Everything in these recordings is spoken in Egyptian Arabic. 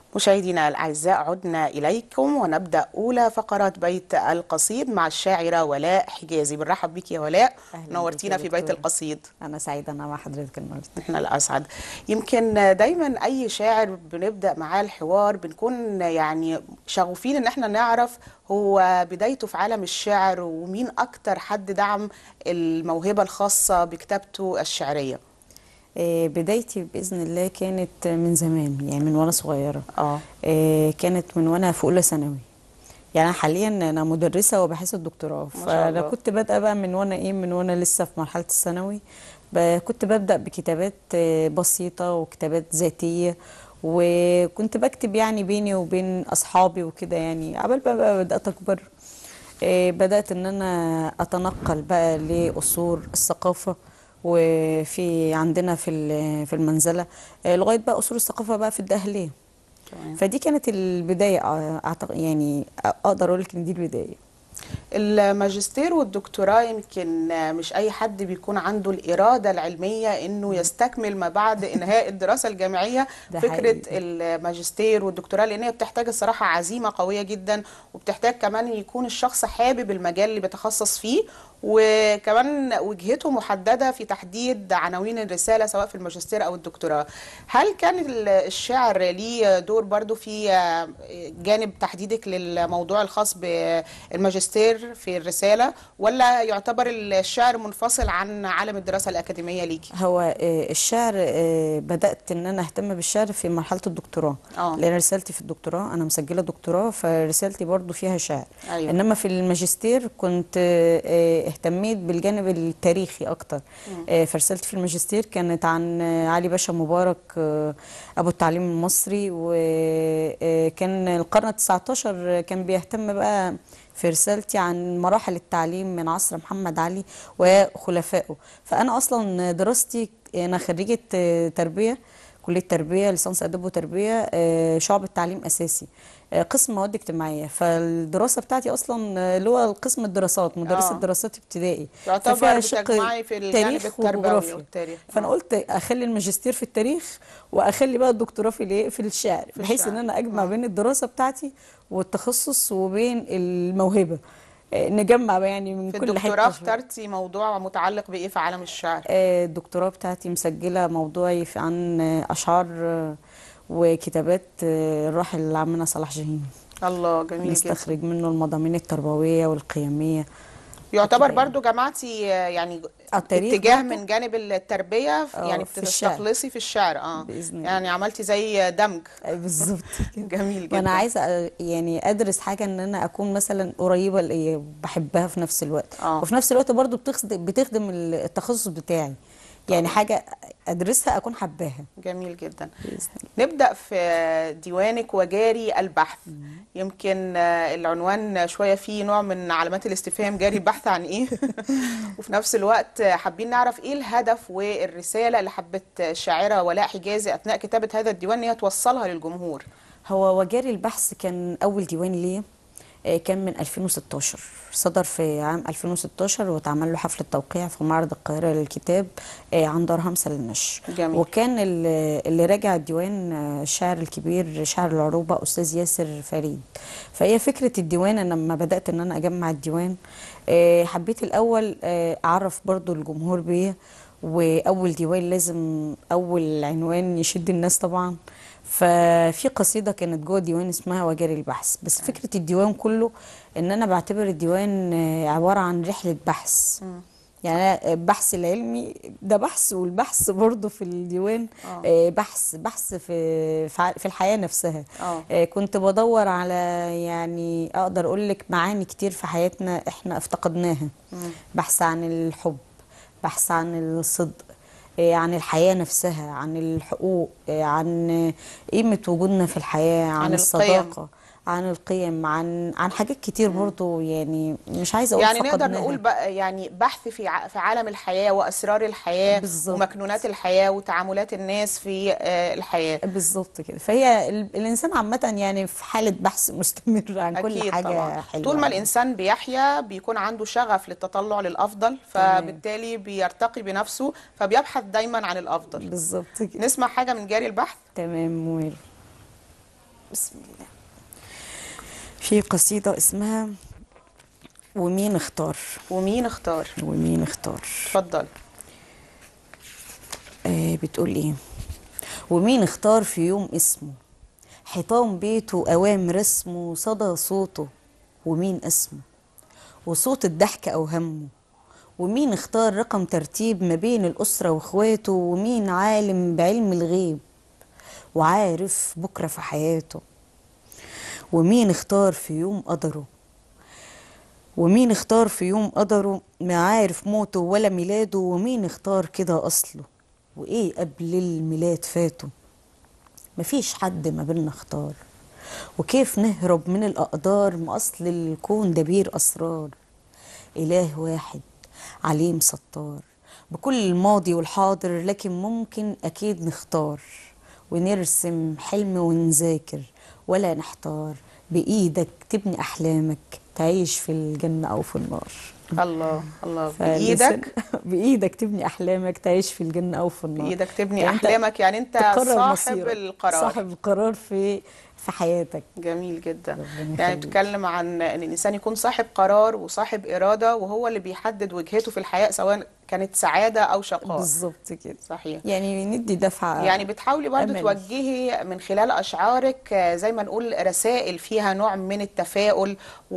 مشاهدينا الأعزاء عدنا إليكم ونبدأ أولى فقرات بيت القصيد مع الشاعرة ولاء حجازي بنرحب بك يا ولاء أهلاً بك نورتينا يا في بيت دكتورة. القصيد أنا سعيدة أنا مع حضرتك النهاردة احنا الأسعد يمكن دايما أي شاعر بنبدأ معاه الحوار بنكون يعني شغوفين إن احنا نعرف هو بدايته في عالم الشعر ومين أكتر حد دعم الموهبة الخاصة بكتابته الشعرية آه، بدايتي بإذن الله كانت من زمان يعني من وأنا صغيرة اه آه، كانت من وأنا في أولى ثانوي يعني أنا حاليا أنا مدرسة وبحث الدكتوراه ما شاء فأنا الله. كنت بادئة بقى من وأنا إيه من وأنا لسه في مرحلة الثانوي ب- كنت ببدأ بكتابات آه، بسيطة وكتابات ذاتية وكنت بكتب يعني بيني وبين أصحابي وكده يعني عبال بقى, بقى بدأت أكبر آه، بدأت إن أنا أتنقل بقى لأصول الثقافة وفي عندنا في ال- في المنزلة آه، لغاية بقى أصول الثقافة بقى في الدقهلية تمام. فدي كانت البداية آه، أعتقد يعني أقدر أقول لك إن دي البداية الماجستير والدكتوراه يمكن مش اي حد بيكون عنده الاراده العلميه انه يستكمل ما بعد انهاء الدراسه الجامعيه ده فكره حقيقي. الماجستير والدكتوراه لان هي بتحتاج الصراحه عزيمه قويه جدا وبتحتاج كمان يكون الشخص حابب المجال اللي بيتخصص فيه وكمان وجهته محدده في تحديد عناوين الرساله سواء في الماجستير او الدكتوراه هل كان ال- الشعر ليه دور برضو في جانب تحديدك للموضوع الخاص بالماجستير في الرساله ولا يعتبر الشعر منفصل عن عالم الدراسه الاكاديميه ليكي هو آه، الشعر آه، بدأت إن أنا أهتم بالشعر في مرحلة الدكتوراه اه. لأن رسالتي في الدكتوراه أنا مسجلة دكتوراه فرسالتي برضو فيها شعر أيوة. إنما في الماجستير كنت آه، آه، اهتميت بالجانب التاريخي أكتر آه، فرسالتي في الماجستير كانت عن آه، علي باشا مبارك آه، أبو التعليم المصري وكان القرن 19 كان بيهتم بقى في رسالتي عن مراحل التعليم من عصر محمد علي وخلفائه فأنا أصلا دراستي أنا خريجة آه، تربية كلية تربية ليسانس آداب وتربية آه، شعب التعليم أساسي آه، قسم مواد اجتماعية فالدراسة بتاعتي أصلا آه، اللي هو قسم الدراسات مدرسة آه. دراسات ابتدائي يعتبر ففيها شق بتجمعي في الجانب تاريخ التربوي وجغرافيا. والتاريخ فأنا آه. قلت أخلي الماجستير في التاريخ وأخلي بقى الدكتوراه في الإيه في الشعر في بحيث الشعر. إن أنا أجمع آه. بين الدراسة بتاعتي والتخصص وبين الموهبة آه، نجمع بقى يعني من في كل الدكتوراه حتة شوية. اخترتي موضوع متعلق بايه في عالم الشعر آه، الدكتوراه بتاعتي مسجلة موضوعي في عن آه، أشعار آه، وكتابات آه، الراحل عمنا صلاح جاهين الله جميل جدا نستخرج منه المضامين التربوية والقيمية يعتبر كده يعني. برضو جمعتي آه، يعني التاريخ اتجاه برضو. من جانب التربية آه، يعني في الشعر. بتستخلصي في الشعر اه بإذن الله. يعني عملتي زي دمج آه، بالظبط كده جميل جدا وانا عايزه أ- يعني ادرس حاجه ان انا اكون مثلا قريبه ل- بحبها في نفس الوقت آه. وفي نفس الوقت برضو بتخدم بتخدم التخصص بتاعي يعني حاجه ادرسها اكون حباها جميل جدا بإذن نبدأ في ديوانك وجاري البحث يمكن آه، العنوان شوية فيه نوع من علامات الاستفهام جاري البحث عن ايه وفي نفس الوقت آه، حابين نعرف ايه الهدف والرسالة اللي حبت الشاعرة ولاء حجازي أثناء كتابة هذا الديوان ان هي توصلها للجمهور هو وجاري البحث كان أول ديوان ليا آه، كان من 2016 صدر في عام 2016 واتعمل له حفلة توقيع في معرض القاهرة للكتاب آه، عن دار همسة للنشر جميل. وكان ال- اللي راجع الديوان آه، الشاعر الكبير شاعر العروبة أستاذ ياسر فريد فهي فكرة الديوان أنا لما بدأت إن أنا أجمع الديوان آه، حبيت الأول آه، أعرف برضو الجمهور بيا وأول ديوان لازم أول عنوان يشد الناس طبعا ففي قصيدة كانت جوه الديوان اسمها وجاري البحث بس فكرة الديوان كله ان انا بعتبر الديوان آه، عبارة عن رحلة بحث يعني أنا البحث العلمي ده بحث والبحث برضه في الديوان آه. آه، بحث بحث في في ع- في الحياة نفسها آه. آه، كنت بدور على يعني اقدر اقول لك معاني كتير في حياتنا احنا افتقدناها بحث عن الحب بحث عن الصدق آه، عن الحياة نفسها عن الحقوق آه، عن آه، قيمة وجودنا في الحياة عن, عن القيم. الصداقة عن القيم عن عن حاجات كتير برضو يعني مش عايزة أقول يعني نقدر فقدناها. نقول بقى يعني بحث في ع- في عالم الحياة وأسرار الحياة بالظبط. ومكنونات الحياة وتعاملات الناس في آه، الحياة بالظبط كده فهي ال- الإنسان عامة يعني في حالة بحث مستمر عن كل أكيد حاجة طبعا حلوة طول ما الإنسان بيحيا بيكون عنده شغف للتطلع للأفضل تمام. فبالتالي بيرتقي بنفسه فبيبحث دايما عن الأفضل بالظبط كده نسمع حاجة من جاري البحث تمام مويل بسم الله في قصيدة اسمها ومين اختار ومين اختار ومين اختار اتفضل آه بتقول ايه ومين اختار في يوم اسمه حيطان بيته اوام رسمه صدى صوته ومين اسمه وصوت الضحك او همه ومين اختار رقم ترتيب ما بين الأسرة واخواته ومين عالم بعلم الغيب وعارف بكرة في حياته ومين اختار في يوم قدره ومين اختار في يوم قدره ما عارف موته ولا ميلاده ومين اختار كده أصله وإيه قبل الميلاد فاته مفيش حد ما بينا اختار وكيف نهرب من الأقدار ما أصل الكون دبير أسرار إله واحد عليم ستار بكل الماضي والحاضر لكن ممكن أكيد نختار ونرسم حلم ونذاكر ولا نحتار بإيدك تبني أحلامك تعيش في الجنة أو في النار الله الله فلسن- بايدك بإيدك تبني أحلامك تعيش في الجنة أو في النار بايدك تبني يعني أنت احلامك يعني انت تقرر صاحب مصيرك. القرار صاحب القرار في في حياتك جميل جدا ربنا يعني يخليك. بتتكلم عن ان الانسان يكون صاحب قرار وصاحب اراده وهو اللي بيحدد وجهته في الحياه سواء كانت سعاده او شقاء بالظبط كده صحيح يعني ندي دفعة يعني بتحاولي برضو أمل. توجهي من خلال أشعارك آه، زي ما نقول رسائل فيها نوع من التفاؤل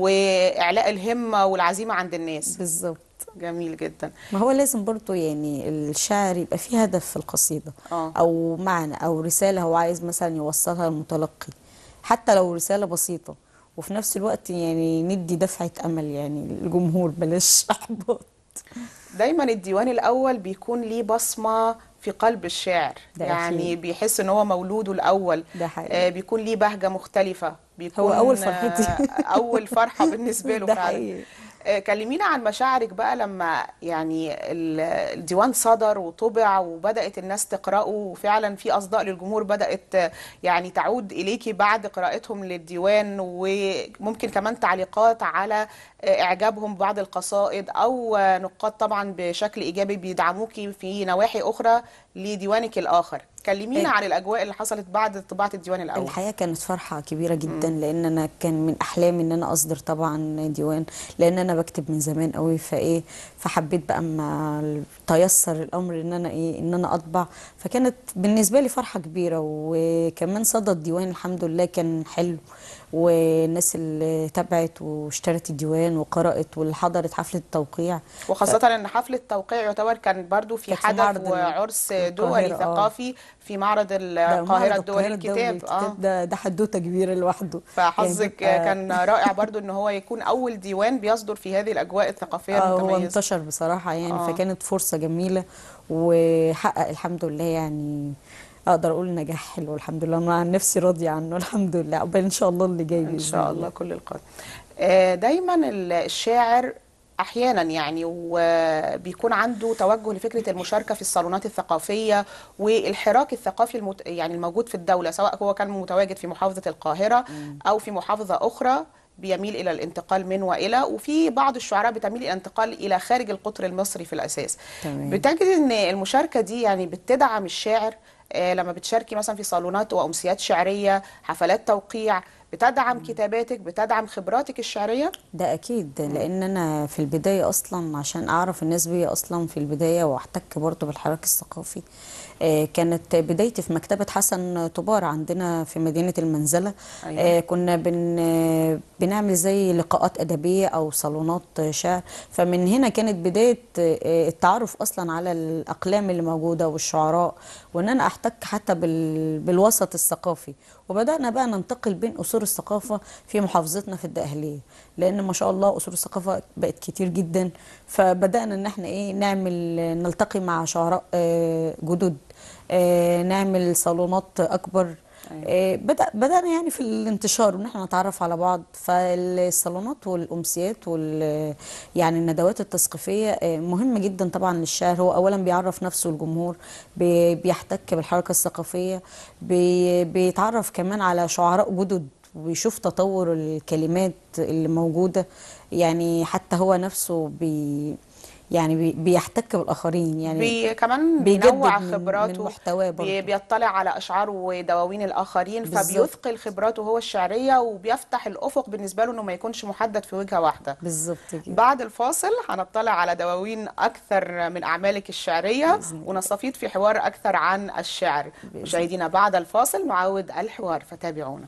وإعلاء الهمة والعزيمة عند الناس بالظبط جميل جدا ما هو لازم برضو يعني الشعر يبقى فيه هدف في القصيدة آه. أو معنى أو رسالة هو عايز مثلا يوصلها للمتلقي حتى لو رسالة بسيطة وفي نفس الوقت يعني ندي دفعة أمل يعني للجمهور بلاش إحباط دايما الديوان الأول بيكون ليه بصمة في قلب الشاعر ده يعني أكيد. بيحس ان هو مولوده الأول ده حقيقي. آه، بيكون ليه بهجة مختلفة بيكون هو أول آه، فرحتي. أول فرحة بالنسبة له ده فعلا حقيقي. آه، كلمينا عن مشاعرك بقى لما يعني ال- الديوان صدر وطبع وبدأت الناس تقرأه وفعلا في أصداء للجمهور بدأت آه، يعني تعود إليكي بعد قراءتهم للديوان وممكن كمان تعليقات على آه، إعجابهم ببعض القصائد أو آه، نقاد طبعا بشكل إيجابي بيدعموكي في نواحي أخرى لديوانك الآخر كلمينا إيه. عن الأجواء اللي حصلت بعد طباعة الديوان الأول الحقيقة كانت فرحة كبيرة جدا لأن أنا كان من أحلامي إن أنا أصدر طبعا ديوان لأن أنا بكتب من زمان قوي فإيه فحبيت بقى أما تيسر الأمر إن أنا إيه إن أنا أطبع فكانت بالنسبة لي فرحة كبيرة وكمان صدى الديوان الحمد لله كان حلو والناس اللي تابعت واشترت الديوان وقرأت واللي حضرت حفلة التوقيع وخاصة ان حفل التوقيع يعتبر كان برضو في كانت في حدث معرض ال- وعرس دولي القاهرة، آه. ثقافي في معرض ده القاهرة معرض الدولي القاهرة للكتاب الدولي اه للكتاب ده ده حدوتة كبيرة لوحده فحظك يعني بيبقى- كان رائع برضو ان هو يكون اول ديوان بيصدر في هذه الاجواء الثقافية اه هو المتميزة انتشر بصراحة يعني آه. فكانت فرصة جميلة وحقق الحمد لله يعني اقدر اقول نجاح حلو الحمد لله انا عن نفسي راضية عنه الحمد لله عقبال ان شاء الله اللي جاي ان بإذن شاء الله كل القادم آه، دايما ال- الشاعر احيانا يعني وبيكون عنده توجه لفكره المشاركه في الصالونات الثقافيه والحراك الثقافي المت... يعني الموجود في الدوله سواء هو كان متواجد في محافظه القاهره او في محافظه اخرى بيميل الى الانتقال من والى وفي بعض الشعراء بتميل الى الانتقال الى خارج القطر المصري في الاساس تمام. بتجد ان المشاركه دي يعني بتدعم الشاعر آه، لما بتشاركي مثلا في صالونات وامسيات شعريه حفلات توقيع بتدعم كتاباتك بتدعم خبراتك الشعريه ده اكيد لان انا في البدايه اصلا عشان اعرف الناس بيا اصلا في البدايه واحتك برضه بالحراك الثقافي آه، كانت بدايتي في مكتبه حسن طبار عندنا في مدينه المنزله أيوة. آه، كنا بن آه، بنعمل زي لقاءات ادبيه او صالونات شعر فمن هنا كانت بدايه آه، التعرف اصلا على الاقلام اللي موجوده والشعراء وان انا احتك حتى بال- بالوسط الثقافي وبدانا بقى ننتقل بين اصول الثقافه في محافظتنا في الدقهليه لان ما شاء الله اصول الثقافه بقت كتير جدا فبدانا ان احنا ايه نعمل نلتقي مع شعراء آه، جدد آه، نعمل صالونات اكبر آه، بدأ بدأنا يعني في الانتشار وان احنا نتعرف على بعض فالصالونات والامسيات وال يعني الندوات التثقيفيه آه، مهم جدا طبعا للشاعر هو اولا بيعرف نفسه الجمهور بي- بيحتك بالحركه الثقافيه بي- بيتعرف كمان على شعراء جدد وبيشوف تطور الكلمات اللي موجوده يعني حتى هو نفسه بي يعني بي- بيحتك بالاخرين يعني بي كمان بيجدد بينوع من- خبراته من محتواه بي برضه. بيطلع على اشعار ودواوين الاخرين بالظبط. فبيثقل خبراته هو الشعريه وبيفتح الافق بالنسبه له انه ما يكونش محدد في وجهه واحده بالظبط كده بعد الفاصل هنطلع على دواوين اكثر من اعمالك الشعريه بإذن الله. ونستفيض في حوار اكثر عن الشعر بإذن مشاهدينا بعد الفاصل نعود الحوار فتابعونا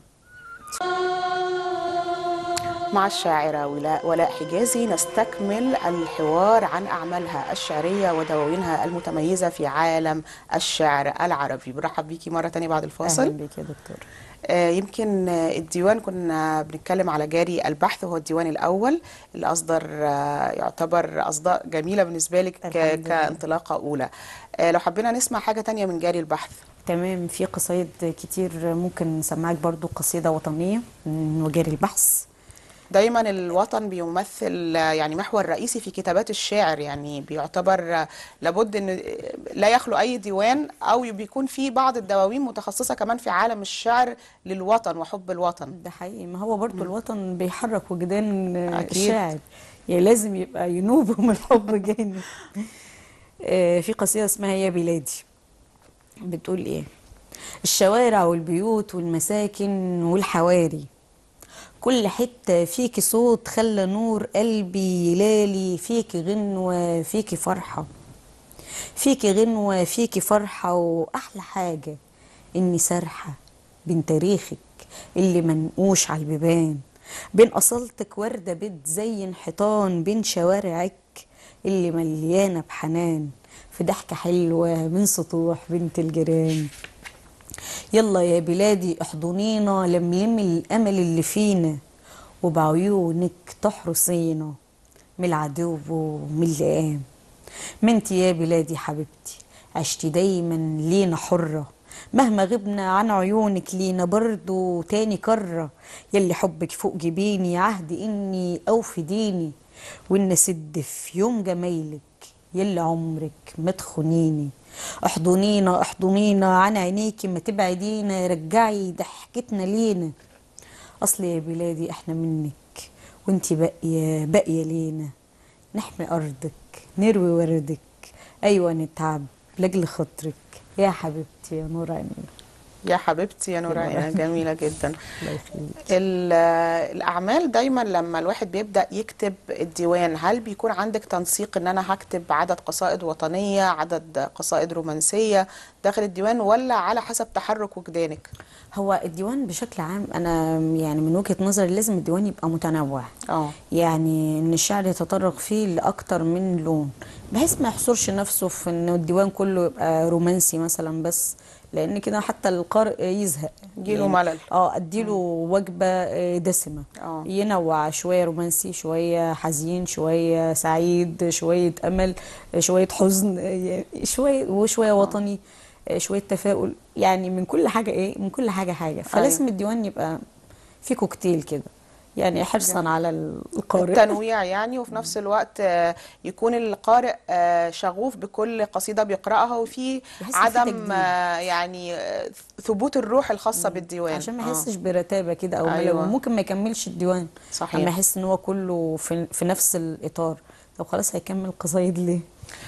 مع الشاعرة ولاء ولاء حجازي نستكمل الحوار عن أعمالها الشعرية ودواوينها المتميزة في عالم الشعر العربي برحب بيكي مرة تانية بعد اهلا الفاصل بك يا دكتور آه، يمكن آه، الديوان كنا بنتكلم على جاري البحث وهو الديوان الأول اللي أصدر آه، يعتبر أصداء جميلة بالنسبة لك ك- الحمد لله. كانطلاقة أولى آه، لو حبينا نسمع حاجة تانية من جاري البحث تمام في قصايد كتير ممكن نسمعك برضو قصيدة وطنية من وجاري البحث دايما الوطن بيمثل آه، يعني محور رئيسي في كتابات الشاعر يعني بيعتبر آه، لابد ان آه، لا يخلو اي ديوان او بيكون في بعض الدواوين متخصصه كمان في عالم الشعر للوطن وحب الوطن ده حقيقي ما هو برضو الوطن بيحرك وجدان آه، أكيد. الشاعر يعني لازم يبقى ينوب من الحب جانب آه، في قصيدة اسمها يا بلادي بتقول ايه الشوارع والبيوت والمساكن والحواري كل حتة فيكي صوت خلى نور قلبي يلالي فيكي غنوة فيكي فرحة فيكي غنوة فيكي فرحة وأحلى حاجة إني سارحة بين تاريخك اللي منقوش على البيبان بين أصالتك وردة بتزين حيطان بين شوارعك اللي مليانة بحنان في ضحكة حلوة من سطوح بنت الجيران يلا يا بلادي احضنينا لملمي الامل اللي فينا وبعيونك تحرسينا من العدو ومن اللئام ما انت يا بلادي حبيبتي عشتي دايما لينا حرة مهما غبنا عن عيونك لينا برضو تاني كرة يلي حبك فوق جبيني عهد اني اوفي ديني وان اسد في يوم جمايلك يلي عمرك ما تخونيني احضنينا احضنينا عن عينيكي ما تبعدينا رجعي ضحكتنا لينا اصل يا بلادي احنا منك وانتي باقيه باقيه لينا نحمي ارضك نروي وردك ايوه نتعب لاجل خاطرك يا حبيبتي يا نور عيني يا حبيبتي يا نور عينك جميله جدا الله يخليك ال- الأعمال دايما لما الواحد بيبدأ يكتب الديوان هل بيكون عندك تنسيق إن أنا هكتب عدد قصائد وطنية عدد قصائد رومانسية داخل الديوان ولا على حسب تحرك وجدانك؟ هو الديوان بشكل عام انا يعني من وجهة نظري لازم الديوان يبقى متنوع اه يعني ان الشعر يتطرق فيه لاكتر من لون بحيث ما يحصرش نفسه في ان الديوان كله يبقى رومانسي مثلا بس لان كده حتى القارئ يزهق يجيله ملل. اه اديله وجبه آه، دسمه آه. ينوع شويه رومانسي شويه حزين شويه سعيد شويه امل آه، شويه حزن آه، يعني شويه وشويه وطني آه، شويه تفاؤل يعني من كل حاجه ايه من كل حاجه حاجه فلازم الديوان يبقى في كوكتيل كده يعني حرصا على القارئ التنويع يعني وفي نفس الوقت آه، يكون القارئ آه، شغوف بكل قصيدة بيقرأها وفي يحس في عدم تجديد. آه، يعني آه، ثبوت الروح الخاصة بالديوان عشان ما آه. يحسش برتابه كده او أيوة. أيوة. ممكن ما يكملش الديوان صحيح. اما يحس ان هو كله في, في نفس الاطار طب خلاص هيكمل قصايد ليه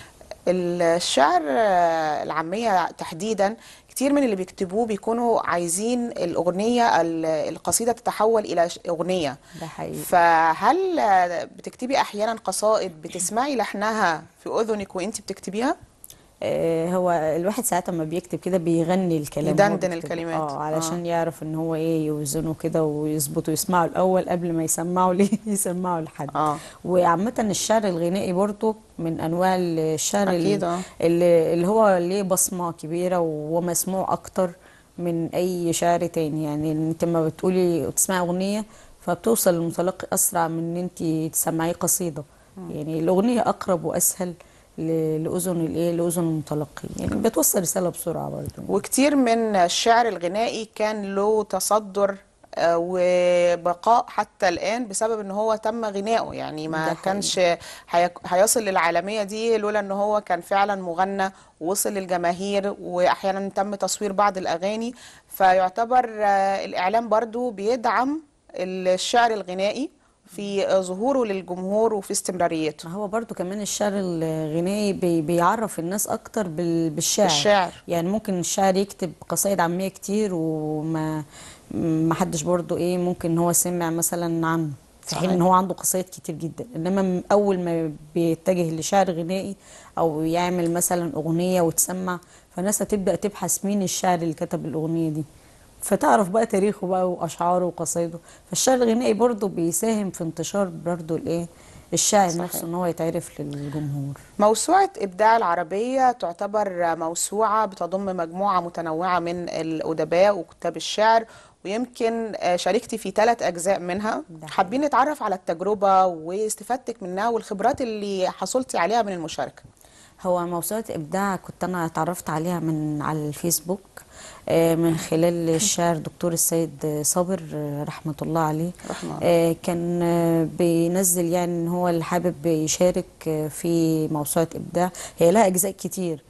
الشعر آه، العامية تحديدا كتير من اللي بيكتبوه بيكونوا عايزين الأغنية ال- القصيدة تتحول إلى ش- أغنية ده حقيقي فهل آه، بتكتبي أحيانا قصائد بتسمعي لحنها في أذنك وأنت بتكتبيها؟ آه هو الواحد ساعات ما بيكتب كده بيغني الكلام وهو يدندن بيكتب. الكلمات. اه علشان يعرف ان هو ايه يوزنه كده ويظبطه يسمعه الاول قبل ما يسمعه ليه يسمعه لحد آه. وعامة الشعر الغنائي برضو من انواع الشعر أكيد، آه. اللي, اللي هو ليه بصمة كبيرة ومسموع اكتر من اي شعر تاني يعني انت ما بتقولي وتسمعي اغنية فبتوصل للمتلقي اسرع من ان انت تسمعيه قصيدة يعني الاغنية اقرب واسهل ل- لاذن الايه لاذن المتلقي يعني بتوصل رسالة بسرعة برضو وكتير من الشعر الغنائي كان له تصدر آه، وبقاء حتى الآن بسبب ان هو تم غنائه يعني ده ما حقيقي. كانش هيك- هيصل للعالمية دي لولا ان هو كان فعلا مغنى ووصل للجماهير واحيانا تم تصوير بعض الاغاني فيعتبر آه، الاعلام برضو بيدعم الشعر الغنائي في آه، ظهوره للجمهور وفي استمراريته ما هو برضو كمان الشعر الغنائي بي بيعرف الناس اكتر بال- بالشعر بالشعر. يعني ممكن الشاعر يكتب قصائد عامية كتير وما ما حدش برضو ايه ممكن ان هو سمع مثلا عنه في حين صحيح. ان هو عنده قصائد كتير جدا انما م- اول ما بيتجه لشعر غنائي او يعمل مثلا اغنية وتسمع فالناس هتبدأ تبحث مين الشاعر اللي كتب الاغنية دي فتعرف بقى تاريخه بقى واشعاره وقصايده فالشعر الغنائي برضو بيساهم في انتشار برضو الايه الشاعر صحيح. نفسه ان هو يتعرف للجمهور موسوعة إبداع العربية تعتبر موسوعة بتضم مجموعة متنوعة من الأدباء وكتاب الشعر ويمكن آه، شاركتي في ثلاث أجزاء منها ده حقيقي. حابين نتعرف على التجربة واستفادتك منها والخبرات اللي حصلتي عليها من المشاركة هو موسوعة إبداع كنت أنا اتعرفت عليها من على الفيسبوك آه، من خلال الشاعر دكتور السيد صابر آه، رحمة الله عليه رحمه الله. آه، كان آه، بينزل يعني إن هو اللي حابب يشارك آه، في موسوعة إبداع هي لها أجزاء كتير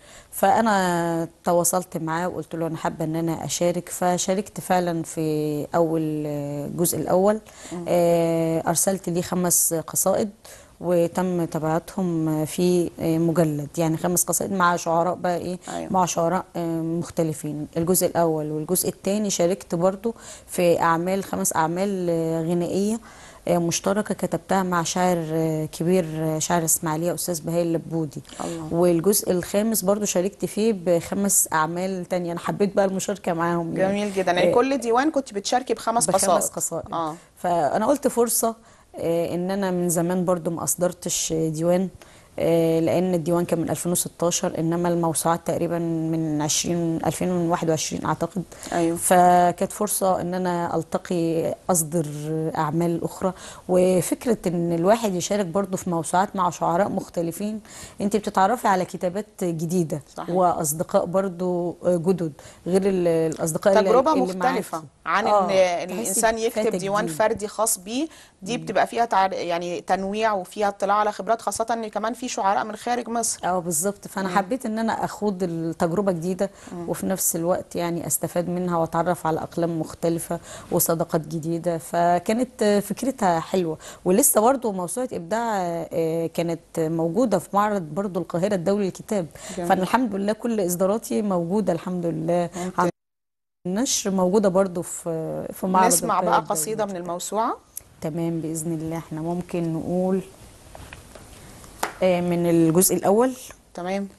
فأنا تواصلت معاه وقلت له أنا حابة إن أنا أشارك فشاركت فعلا في أول آه، الجزء الأول آه، أرسلت ليه خمس قصائد وتم تبعتهم في مجلد يعني خمس قصائد مع شعراء بقى ايه أيوة. مع شعراء آه، مختلفين الجزء الاول والجزء الثاني شاركت برضو في اعمال خمس اعمال آه، غنائيه آه، مشتركه كتبتها مع شاعر آه، كبير آه، شاعر اسماعيليه استاذ بهاء اللبودي الله. والجزء الخامس برضو شاركت فيه بخمس اعمال تانية انا حبيت بقى المشاركه معاهم يعني. جميل جدا يعني آه، كل ديوان كنت بتشاركي بخمس قصائد بخمس قصائد اه فانا قلت فرصه آه، ان انا من زمان برضو ما اصدرتش ديوان آه، لان الديوان كان من 2016 انما الموسوعات تقريبا من 20 2021 اعتقد أيوه. فكانت فرصه ان انا التقي اصدر اعمال اخرى وفكره ان الواحد يشارك برضو في موسوعات مع شعراء مختلفين انت بتتعرفي على كتابات جديده صحيح. واصدقاء برضو جدد غير ال- الاصدقاء اللي- تجربة اللي مختلفة معاكي. عن آه، ان إن تحسي الانسان يكتب بفاتك ديوان جديد. فردي خاص بيه دي بتبقى فيها تع... يعني تنويع وفيها اطلاع على خبرات خاصة ان كمان في شعراء من خارج مصر اه بالظبط فانا حبيت ان انا اخوض التجربه جديده وفي نفس الوقت يعني استفاد منها واتعرف على اقلام مختلفه وصداقات جديده فكانت آه، فكرتها حلوه ولسه برضو موسوعه ابداع آه، كانت موجوده في معرض برضو القاهره الدولي للكتاب جميل. فانا الحمد لله كل اصداراتي موجوده الحمد لله ممتاز. عن النشر موجوده برضو في في معرض نسمع القاهرة بقى الدولي قصيدة من الموسوعة تمام بإذن الله احنا ممكن نقول آه، من الجزء الأول تمام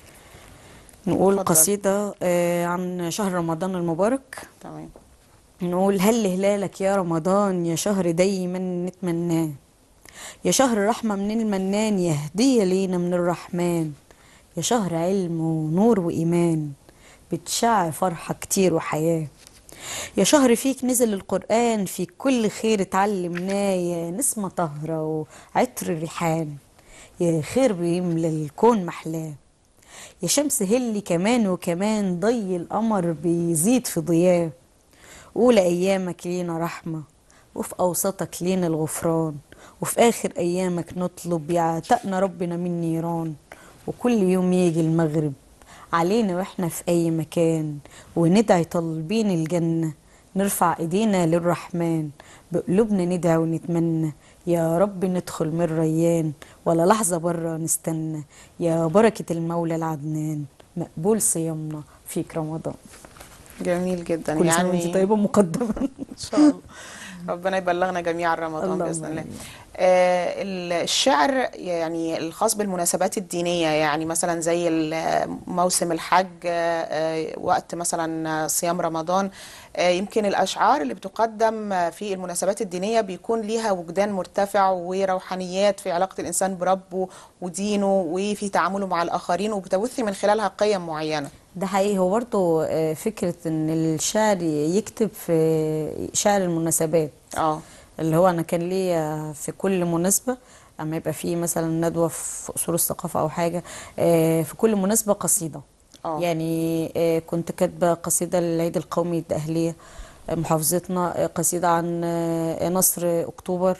نقول اتفضل. قصيدة آه، عن شهر رمضان المبارك تمام نقول هل هلالك يا رمضان يا شهر دايما نتمناه يا شهر رحمة من المنان يا هدية لينا من الرحمن يا شهر علم ونور وإيمان بتشع فرحة كتير وحياة يا شهر فيك نزل القرآن في كل خير اتعلمناه يا نسمة طهرة وعطر ريحان يا خير بيملى الكون محلاه يا شمس هلي كمان وكمان ضي القمر بيزيد في ضياه أولى أيامك لينا رحمة وفي أوسطك لينا الغفران وفي آخر أيامك نطلب يعتقنا ربنا من نيران وكل يوم يجي المغرب علينا وإحنا في أي مكان وندعي طالبين الجنة نرفع إيدينا للرحمن بقلوبنا ندعي ونتمنى يا رب ندخل من ريان ولا لحظة برا نستنى يا بركة المولى العدنان مقبول صيامنا فيك رمضان جميل جدا كل سنة وانت يعني طيبة مقدما ان شاء الله ربنا يبلغنا جميعا رمضان اللهم باذن الله آمين. آه، ال- الشعر يعني الخاص بالمناسبات الدينيه يعني مثلا زي ال- موسم الحج آه، آه، وقت مثلا صيام رمضان آه، يمكن الاشعار اللي بتقدم آه، في المناسبات الدينيه بيكون ليها وجدان مرتفع وروحانيات في علاقه الانسان بربه ودينه وفي تعامله مع الاخرين وبتبث من خلالها قيم معينه ده حقيقي هو برضه آه، فكرة ان الشاعر يكتب في شعر المناسبات اه اللي هو انا كان ليا في كل مناسبة اما يبقى في مثلا ندوة في اصول الثقافة او حاجة آه، في كل مناسبة قصيدة اه يعني آه، كنت كاتبة قصيدة للعيد القومي الدقهلية آه، محافظتنا آه، قصيدة عن آه، نصر أكتوبر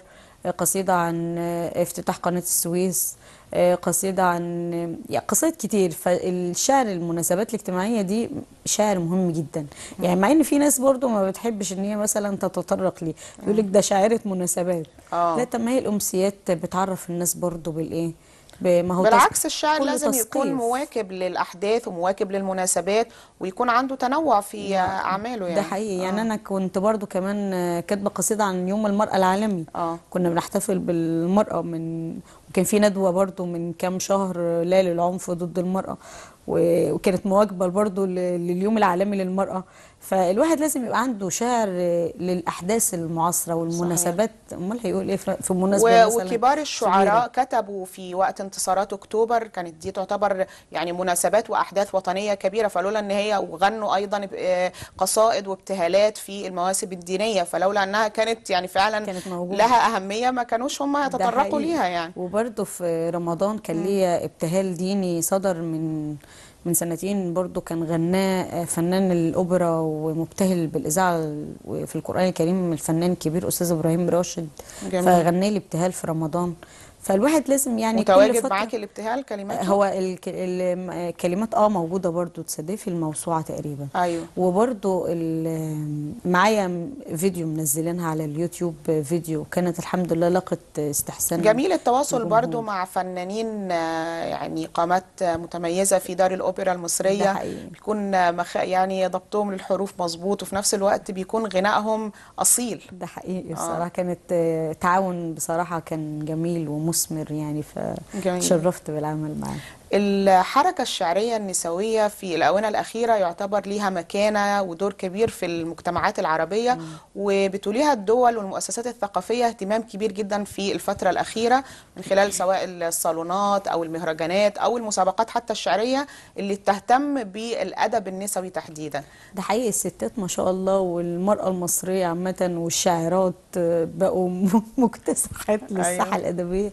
آه، قصيدة عن آه، افتتاح قناة السويس آه، قصيدة عن يعني قصائد كتير فالشعر المناسبات الاجتماعية دي شعر مهم جدا يعني مع ان في ناس برضو ما بتحبش ان هي مثلا تتطرق ليه يقول لك ده شاعرة مناسبات آه. لا طب ما هي الامسيات بتعرف الناس برضو بالايه ب- ما هو بالعكس تس- الشاعر كله لازم يكون تثقيف. مواكب للأحداث ومواكب للمناسبات ويكون عنده تنوع في أعماله يعني ده حقيقي يعني انا كنت برضو كمان آه، كاتبه قصيده عن يوم المراه العالمي آه. كنا بنحتفل بالمراه من وكان في ندوه برضو من كام شهر آه، لا للعنف ضد المراه و- وكانت مواكبه برضو ل- لليوم العالمي للمراه فالواحد لازم يبقى عنده شعر آه، للاحداث المعاصره والمناسبات امال هيقول ايه في في مناسبه و- مثلا وكبار الشعراء كبيرة. كتبوا في وقت انتصارات اكتوبر كانت دي تعتبر يعني مناسبات واحداث وطنيه كبيره فلولا ان هي وغنوا ايضا ب- آه، قصائد وابتهالات في المواسم الدينيه فلولا انها كانت يعني فعلا كانت موجودة. لها اهميه ما كانوش هم ده يتطرقوا حقيقي. ليها يعني وبرضه في رمضان كان ليا ابتهال ديني صدر من من سنتين برضه كان غناه فنان الأوبرا ومبتهل بالإذاعة في القرآن الكريم الفنان الكبير أستاذ إبراهيم راشد جميل. فغناه لي ابتهال في رمضان فالواحد لازم يعني كل متواجد فترة معاكي الابتهال كلمات هو الك- الكلمات اه موجودة برضه تصدقي في الموسوعة تقريبا ايوه وبرضو ال- معايا فيديو منزلينها على اليوتيوب فيديو كانت الحمد لله لقت استحسان جميل التواصل الجمهور. برضو مع فنانين آه، يعني قامات آه، متميزة في دار الأوبرا ده المصرية حقيقي. بيكون آه، مخ... يعني ضبطهم للحروف مظبوط وفي نفس الوقت بيكون غنائهم أصيل ده حقيقي بصراحة كانت آه، تعاون بصراحة كان جميل ومثمر يعني جميل. فتشرفت بالعمل معاه الحركة الشعرية النسوية في الآونة الأخيرة يعتبر ليها مكانة ودور كبير في المجتمعات العربية وبتوليها الدول والمؤسسات الثقافية اهتمام كبير جدا في الفترة الأخيرة من خلال سواء الصالونات أو المهرجانات أو المسابقات حتى الشعرية اللي تهتم بالأدب النسوي تحديدا ده حقيقي الستات ما شاء الله والمرأة المصرية عامة والشاعرات آه، بقوا م- مكتسحات للساحة أيوة. الأدبية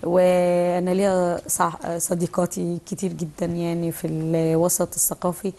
وأنا ليا صح- صديقاتي كتير جدا يعني في الوسط الثقافي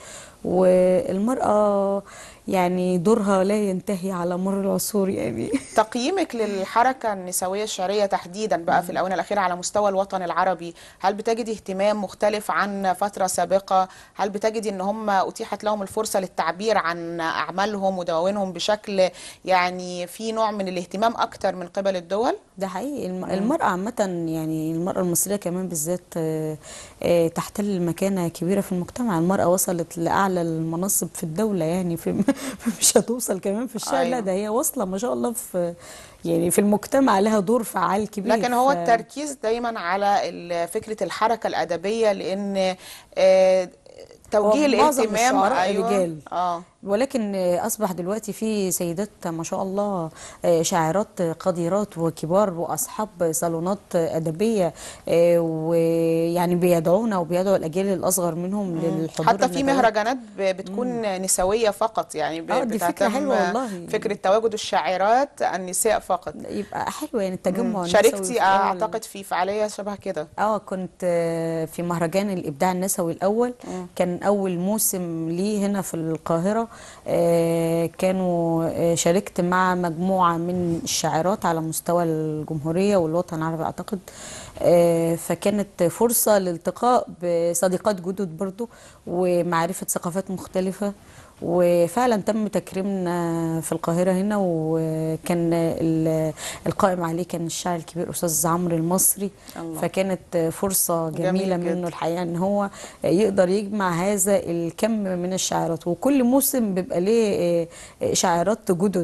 والمرأة يعني دورها لا ينتهي على مر العصور يعني تقييمك للحركة النسوية الشعرية تحديدا بقى في الآونة الأخيرة على مستوى الوطن العربي هل بتجد اهتمام مختلف عن فترة سابقة هل بتجد ان هم أتيحت لهم الفرصة للتعبير عن أعمالهم ودواوينهم بشكل يعني في نوع من الاهتمام أكتر من قبل الدول ده حقيقي الم- المرأة عامة يعني المرأة المصرية كمان بالذات آه، آه، تحتل مكانة كبيرة في المجتمع المرأة وصلت لأعلى المناصب في الدولة يعني في مش هتوصل كمان في الشارع أيوة. لا ده هي واصلة ما شاء الله في يعني في المجتمع لها دور فعال كبير لكن هو ف- التركيز دايما على ال- فكرة الحركة الأدبية لأن آه، توجيه هو معظم الاهتمام الشعراء رجال. اه ولكن أصبح دلوقتي في سيدات ما شاء الله آه، شاعرات قديرات وكبار وأصحاب صالونات أدبية آه، ويعني بيدعونا وبيدعوا الأجيال الأصغر منهم للحضور حتى في الندوات. مهرجانات ب- بتكون نسوية فقط يعني ب- آه، دي فكرة بتهتم حلوة والله. فكرة تواجد الشاعرات النساء فقط يبقى حلو يعني التجمع النسوي شاركتي في أول- اعتقد في فعالية شبه كده اه كنت آه، في مهرجان الابداع النسوي الاول كان اول موسم ليه هنا في القاهره آه، كانوا آه، شاركت مع مجموعه من الشاعرات على مستوى الجمهوريه والوطن العربي اعتقد آه، فكانت فرصه لالتقاء بصديقات جدد برضو ومعرفه ثقافات مختلفه وفعلا تم تكريمنا في القاهرة هنا وكان ال- القائم عليه كان الشاعر الكبير أستاذ عمرو المصري الله. فكانت فرصة جميلة جميل جدا. منه الحقيقة ان هو يقدر يجمع هذا الكم من الشاعرات وكل موسم بيبقى ليه آه، شاعرات جدد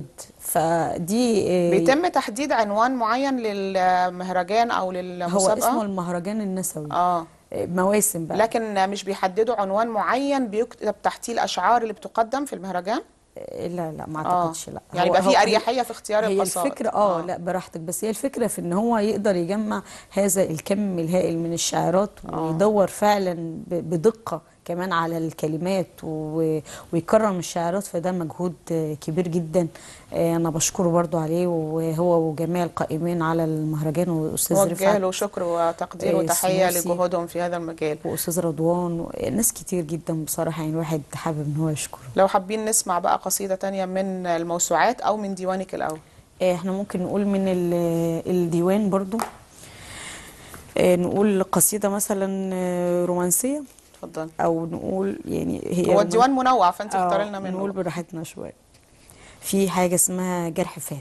فدي آه، بيتم تحديد عنوان معين للمهرجان او هو للمسابقة اسمه المهرجان النسوي اه آه، مواسم بقى لكن مش بيحددوا عنوان معين بيكتب تحتيه الاشعار اللي بتقدم في المهرجان آه، لا لا ما اه اعتقدش لا يعني هو- يبقى في هو- اريحيه في اختيار هي القصائد الفكرة اه لا براحتك بس هي الفكرة في ان هو يقدر يجمع هذا الكم الهائل من الشعارات ويدور فعلا ب- بدقة كمان على الكلمات و- ويكرم الشعارات فده مجهود آه، كبير جدا آه، انا بشكره برضو عليه وهو وجميع القائمين على المهرجان واستاذ وجه رفعت له شكر وتقدير آه، وتحيه سنوسي. لجهودهم في هذا المجال واستاذ رضوان و- ناس كتير جدا بصراحة يعني الواحد حابب ان هو يشكره لو حابين نسمع بقى قصيده تانية من الموسوعات او من ديوانك الاول آه، احنا ممكن نقول من ال- الديوان برضو آه، نقول قصيدة مثلا آه، رومانسية اتفضل او نقول يعني هي هو رومان- الديوان منوع فانت آه، اختاري لنا منه نقول بقى. براحتنا شوية في حاجة اسمها جرح فات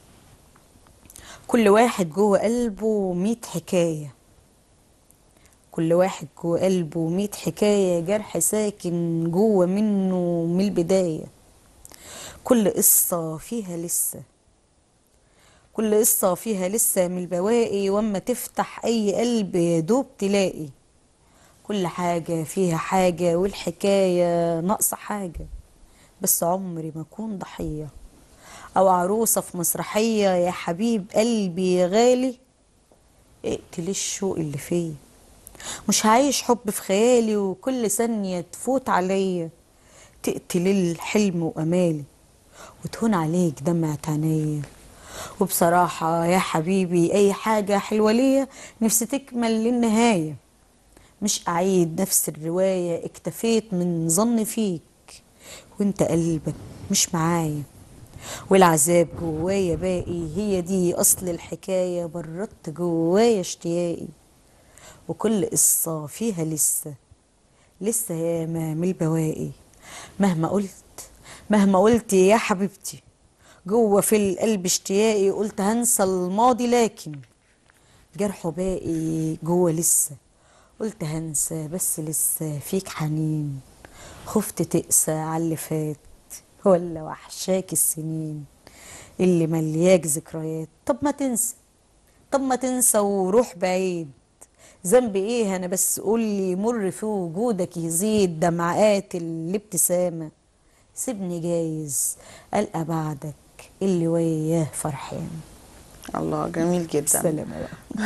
كل واحد جوه قلبه ميت حكاية كل واحد جوه قلبه ميت حكاية جرح ساكن جوه منه من البداية كل قصة فيها لسه كل قصة فيها لسه من البواقي واما تفتح اي قلب يا دوب تلاقي كل حاجة فيها حاجة والحكاية ناقصة حاجة بس عمري ما أكون ضحية أو عروسة في مسرحية يا حبيب قلبي يا غالي اقتل الشوق اللي فيا مش هعيش حب في خيالي وكل ثانية تفوت عليا تقتل الحلم وأمالي وتهون عليك دمعة عينيا وبصراحة يا حبيبي أي حاجة حلوة ليا نفسي تكمل للنهاية مش أعيد نفس الرواية اكتفيت من ظن فيك وانت قلبك مش معايا والعذاب جوايا باقي هي دي أصل الحكاية بردت جوايا اشتياقي وكل قصة فيها لسه لسه ياما من البواقي مهما قلت مهما قلت يا حبيبتي جوه في القلب اشتياقي قلت هنسى الماضي لكن جرحه باقي جوه لسه قلت هنسى بس لسه فيك حنين خفت تقسى على اللي فات ولا وحشاك السنين اللي ملياك ذكريات طب ما تنسى طب ما تنسى وروح بعيد ذنب ايه انا بس قولي مر في وجودك يزيد دمعات الابتسامة سيبني جايز ألقى بعدك اللي وياه فرحان الله جميل جدا سلامة بقى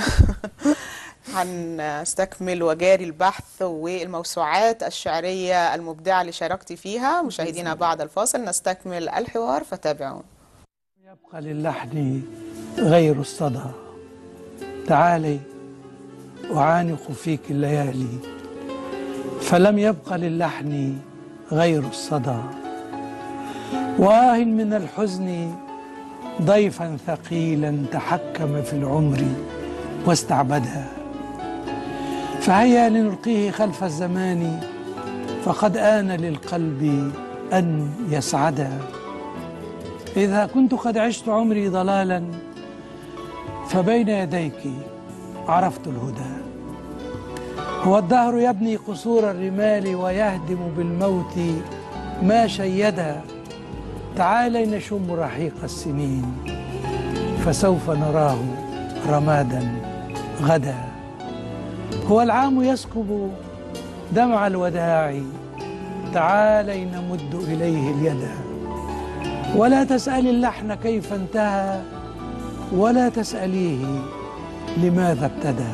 هنستكمل وجاري البحث والموسوعات الشعرية المبدعة اللي شاركتي فيها مشاهدينا بعد الفاصل نستكمل الحوار فتابعون يبقى للحن غير الصدى تعالي أعانق فيك الليالي فلم يبق للحن غير الصدى وآه من الحزن ضيفا ثقيلا تحكم في العمر واستعبدا فهيا لنلقيه خلف الزمان فقد آن للقلب أن يسعدا إذا كنت قد عشت عمري ضلالا فبين يديك عرفت الهدى هو الدهر يبني قصور الرمال ويهدم بالموت ما شيدا تعالي نشم رحيق السنين فسوف نراه رمادا غدا هو العام يسكب دمع الوداع تعالي نمد إليه اليد ولا تسألي اللحن كيف انتهى ولا تسأليه لماذا ابتدى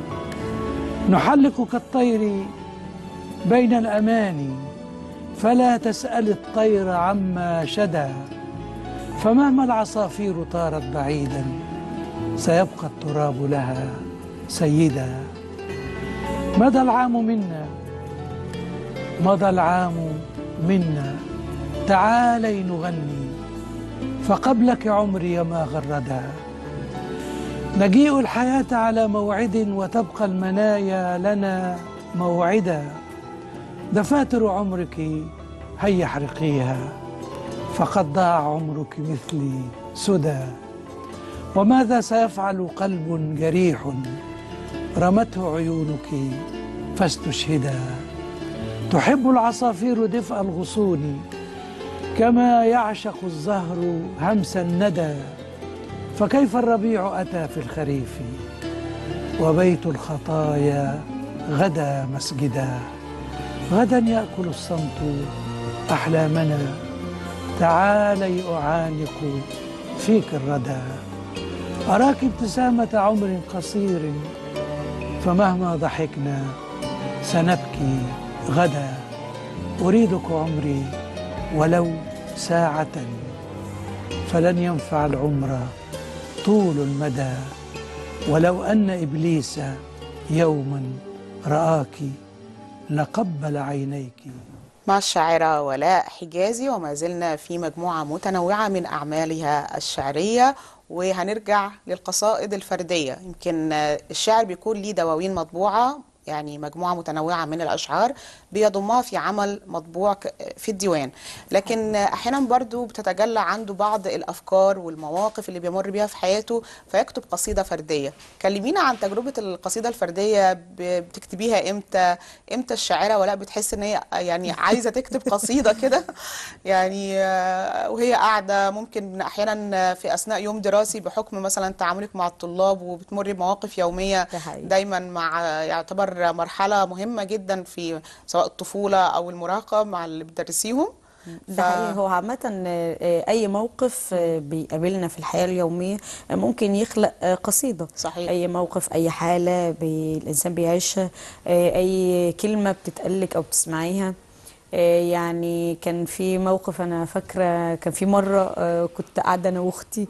نحلق كالطير بين الأماني فلا تسأل الطير عما شدا فمهما العصافير طارت بعيدا سيبقى التراب لها سيدا مضى العام منا مضى العام منا تعالي نغني فقبلك عمري ما غردا نجيء الحياة على موعد وتبقى المنايا لنا موعدا دفاتر عمرك هيا احرقيها فقد ضاع عمرك مثلي سدى وماذا سيفعل قلب جريح رمته عيونك فاستشهدا تحب العصافير دفء الغصون كما يعشق الزهر همس الندى فكيف الربيع أتى في الخريف وبيت الخطايا غدا مسجدا غدا يأكل الصمت أحلامنا تعالي أعانق فيك الردى أراك ابتسامة عمر قصير فمهما ضحكنا سنبكي غدا أريدك عمري ولو ساعة فلن ينفع العمر طول المدى ولو أن إبليس يوما رآك لقبل عينيك مع الشاعرة ولاء حجازي وما زلنا في مجموعة متنوعة من أعمالها الشعرية وهنرجع للقصائد الفردية يمكن الشعر بيكون ليه دواوين مطبوعة يعني مجموعة متنوعة من الأشعار بيضمها في عمل مطبوع ك- في الديوان لكن أحيانا برضو بتتجلى عنده بعض الأفكار والمواقف اللي بيمر بيها في حياته فيكتب قصيدة فردية كلمينا عن تجربة القصيدة الفردية ب- بتكتبيها إمتى إمتى الشاعرة ولا بتحس إن هي يعني عايزة تكتب قصيدة كده يعني آه، وهي قاعدة ممكن أحيانا في أثناء يوم دراسي بحكم مثلا تعاملك مع الطلاب وبتمر بمواقف يومية ده حقيقي. دايما مع يعتبر مرحلة مهمة جدا في سواء الطفولة أو المراهقة مع اللي بتدرسيهم ده حقيقي هو عامة آه، أي موقف آه، بيقابلنا في الحياة اليومية آه، ممكن يخلق آه، قصيدة صحيح. أي موقف أي حالة بي الإنسان بيعيشها آه، أي كلمة بتتقالك أو بتسمعيها آه، يعني كان في موقف أنا فاكرة كان في مرة آه، كنت قاعدة أنا وأختي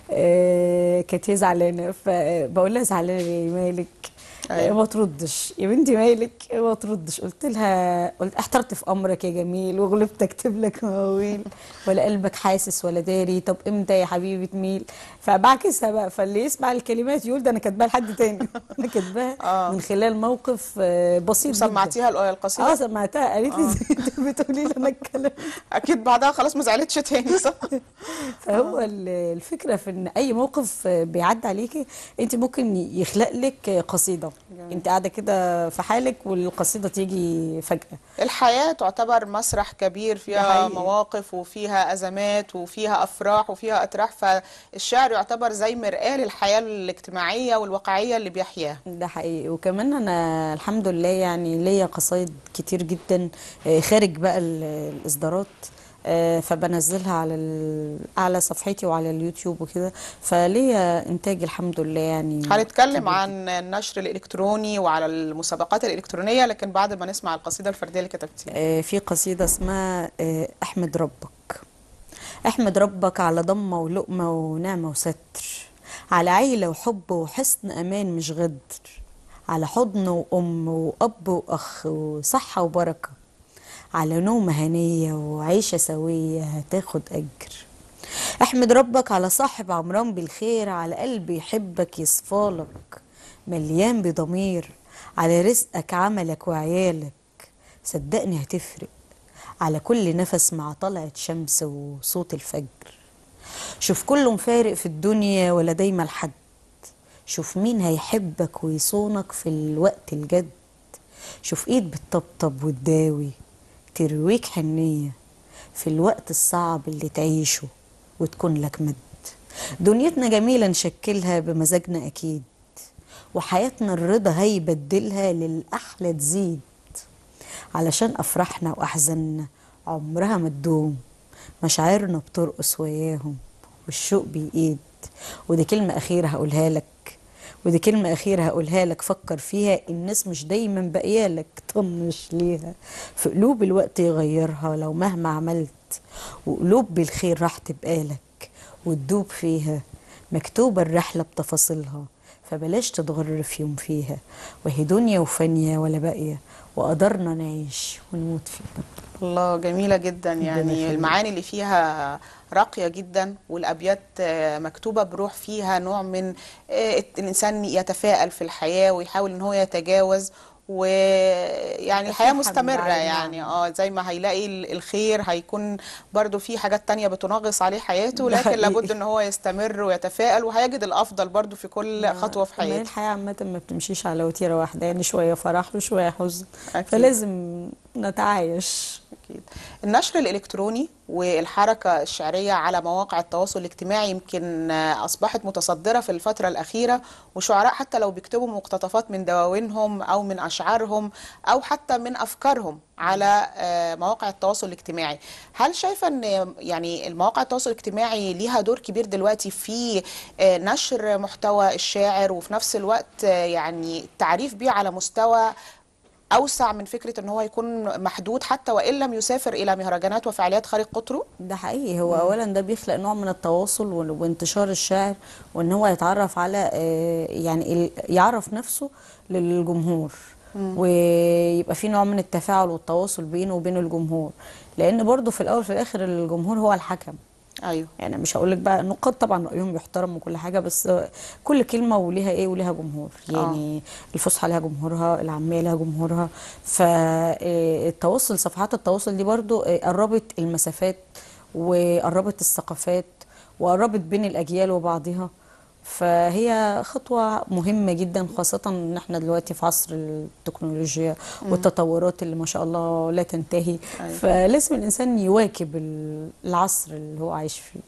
آه، كانت هي زعلانة فبقول لها زعلانة ليه مالك أيوة. ما تردش يا بنتي مالك ما تردش قلت لها قلت احترت في امرك يا جميل وغلبت اكتب لك مواويل ولا قلبك حاسس ولا داري طب امتى يا حبيبي تميل فبعكسها بقى فاللي يسمع الكلمات يقول ده انا كاتباها لحد تاني انا كاتباها آه. من خلال موقف آه، بسيط جدا وسمعتيها ال- اه القصيدة سمعتها قالت لي ازاي انت بتقولي لي انا الكلام أكيد بعدها خلاص ما زعلتش تاني صح؟ فهو ال- الفكره في ان اي موقف بيعدي عليكي انت ممكن يخلق لك قصيده انت قاعده كده في حالك والقصيده تيجي فجاه الحياة تعتبر مسرح كبير ده فيها حقيقي. مواقف وفيها أزمات وفيها أفراح وفيها أتراح فالشعر يعتبر زي مرآة للحياة الاجتماعية والواقعية اللي بيحياها ده حقيقي وكمان انا الحمد لله يعني ليا قصايد كتير جدا آه، خارج بقى ال- الاصدارات آه، فبنزلها على ال- على صفحتي وعلى اليوتيوب وكده فليا انتاج الحمد لله يعني هنتكلم كبير عن النشر الإلكتروني وعلى المسابقات الإلكترونية لكن بعد ما نسمع القصيدة الفردية اللي كتبتيها آه، في قصيدة اسمها آه، احمد ربك احمد ربك على ضمة ولقمة ونعمة وستر على عيلة وحب وحسن أمان مش غدر على حضن وأم وأب وأخ وصحة وبركة على نومة هنية وعيشة سوية هتاخد أجر احمد ربك على صاحب عمران بالخير على قلب يحبك يصفالك مليان بضمير على رزقك عملك وعيالك صدقني هتفرق على كل نفس مع طلعة شمس وصوت الفجر شوف كله مفارق في الدنيا ولا دايما لحد شوف مين هيحبك ويصونك في الوقت الجد شوف ايد بتطبطب وتداوي ترويك حنية في الوقت الصعب اللي تعيشه وتكون لك مد دنيتنا جميلة نشكلها بمزاجنا أكيد وحياتنا الرضا هيبدلها للأحلى تزيد علشان أفراحنا وأحزاننا عمرها ما تدوم مشاعرنا بترقص وياهم والشوق بيقيد ودي كلمة أخيرة هقولها لك ودي كلمة أخيرة هقولها لك فكر فيها الناس مش دايما باقيالك طنش ليها في قلوب الوقت يغيرها لو مهما عملت وقلوب بالخير راح تبقالك وتدوب فيها مكتوبة الرحلة بتفاصيلها فبلاش تتغر في يوم فيها وهي دنيا وفانية ولا باقية وقدرنا نعيش ونموت فيها الله جميلة جدا يعني يخليك. المعاني اللي فيها راقية جدا والأبيات آه، مكتوبة بروح فيها نوع من آه، الإنسان يتفائل في الحياة ويحاول إن هو يتجاوز ويعني الحياة يتفهم مستمرة بعد يعني نعم. اه زي ما هيلاقي ال- الخير هيكون برضو في حاجات تانية بتنغص عليه حياته ده لكن حقيقي. لابد ان هو يستمر ويتفائل وهيجد الافضل برضو في كل خطوة في كمان حياته الحياة عامة ما بتمشيش على وتيرة واحدة يعني شوية فرح وشوية حزن أكيد. فلازم نتعايش أكيد. النشر الإلكتروني والحركة الشعرية على مواقع التواصل الاجتماعي يمكن آه، أصبحت متصدرة في الفترة الأخيرة وشعراء حتى لو بيكتبوا مقتطفات من دواوينهم أو من أشعارهم أو حتى من أفكارهم على آه، مواقع التواصل الاجتماعي هل شايفة أن يعني المواقع التواصل الاجتماعي ليها دور كبير دلوقتي في آه، نشر محتوى الشاعر وفي نفس الوقت آه، يعني التعريف بيه على مستوى اوسع من فكره ان هو يكون محدود حتى وان لم يسافر الى مهرجانات وفعاليات خارج قطره ده حقيقي هو اولا ده بيخلق نوع من التواصل وال- وانتشار الشعر وان هو يتعرف على آه، يعني ال- يعرف نفسه للجمهور ويبقى في نوع من التفاعل والتواصل بينه وبين الجمهور لان برضو في الاول وفي الاخر الجمهور هو الحكم ايوه يعني مش هقول لك بقى النقاد طبعا رايهم يحترم وكل حاجه بس كل كلمه وليها ايه وليها جمهور يعني الفصحى لها جمهورها العاميه لها جمهورها فالتواصل صفحات التواصل دي برضو آه، قربت المسافات وقربت الثقافات وقربت بين الاجيال وبعضها فهي خطوة مهمة جدا خاصة ان احنا دلوقتي في عصر التكنولوجيا والتطورات اللي ما شاء الله لا تنتهي أيوة. فلازم الانسان يواكب العصر اللي هو عايش فيه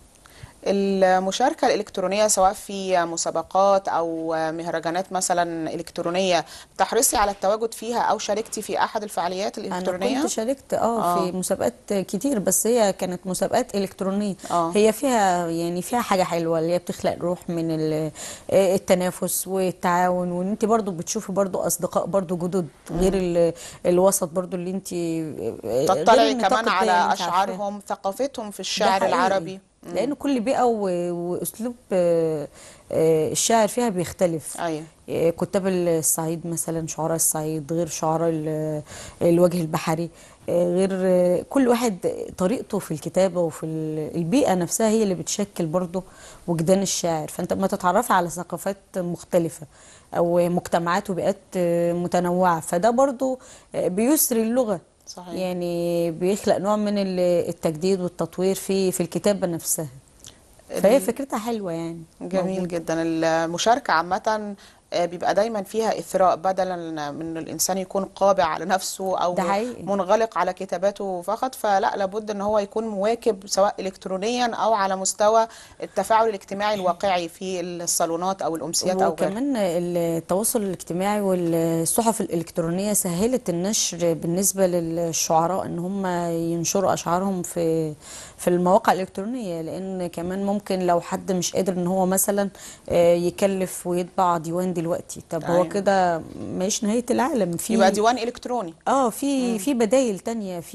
المشاركة الإلكترونية سواء في مسابقات أو مهرجانات مثلا إلكترونية تحرصي على التواجد فيها أو شاركتي في أحد الفعاليات انا الإلكترونية؟ كنت شاركت اه في مسابقات كتير بس هي كانت مسابقات الكترونيه آه. هي فيها يعني فيها حاجه حلوه اللي هي بتخلق روح من ال- آه، التنافس والتعاون وان انت برضو بتشوفي برضو اصدقاء برضو جدد غير ال- الوسط برضو اللي انت آه، غير تطلعي النطاق كمان التاني اللي على انت عارفاه. أشعارهم ثقافتهم في ده الشعر حقيقي. العربي لان كل بيئه و- واسلوب آه، آه، الشاعر فيها بيختلف أيوة آه، كتاب الصعيد مثلا شعراء الصعيد غير شعراء ال- الوجه البحري آه، غير آه، كل واحد طريقته في الكتابة وفي ال- البيئة نفسها هي اللي بتشكل برضه وجدان الشاعر فانت لما تتعرف على ثقافات مختلفة او مجتمعات وبيئات آه، متنوعة فده برضه آه، بيسري اللغة صحيح. يعني بيخلق نوع من ال- التجديد والتطوير في في الكتابة نفسها فهي فكرتها حلوة يعني جميل موجودة. جدا المشاركة عامة آه، بيبقى دايما فيها إثراء بدلا من الإنسان يكون قابع على نفسه أو ده حقيقي. منغلق على كتاباته فقط فلا لابد أن هو يكون مواكب سواء إلكترونيا أو على مستوى التفاعل الاجتماعي الواقعي في الصالونات أو الأمسيات أو غيرها وكمان التواصل الاجتماعي والصحف الإلكترونية سهلت النشر بالنسبة للشعراء ان هم ينشروا أشعارهم في في المواقع الإلكترونية لأن كمان ممكن لو حد مش قادر ان هو مثلا آه، يكلف ويطبع ديوان دلوقتي طب هو أيوة. كده مش نهاية العالم في يبقى ديوان إلكتروني اه في في بدايل تانية في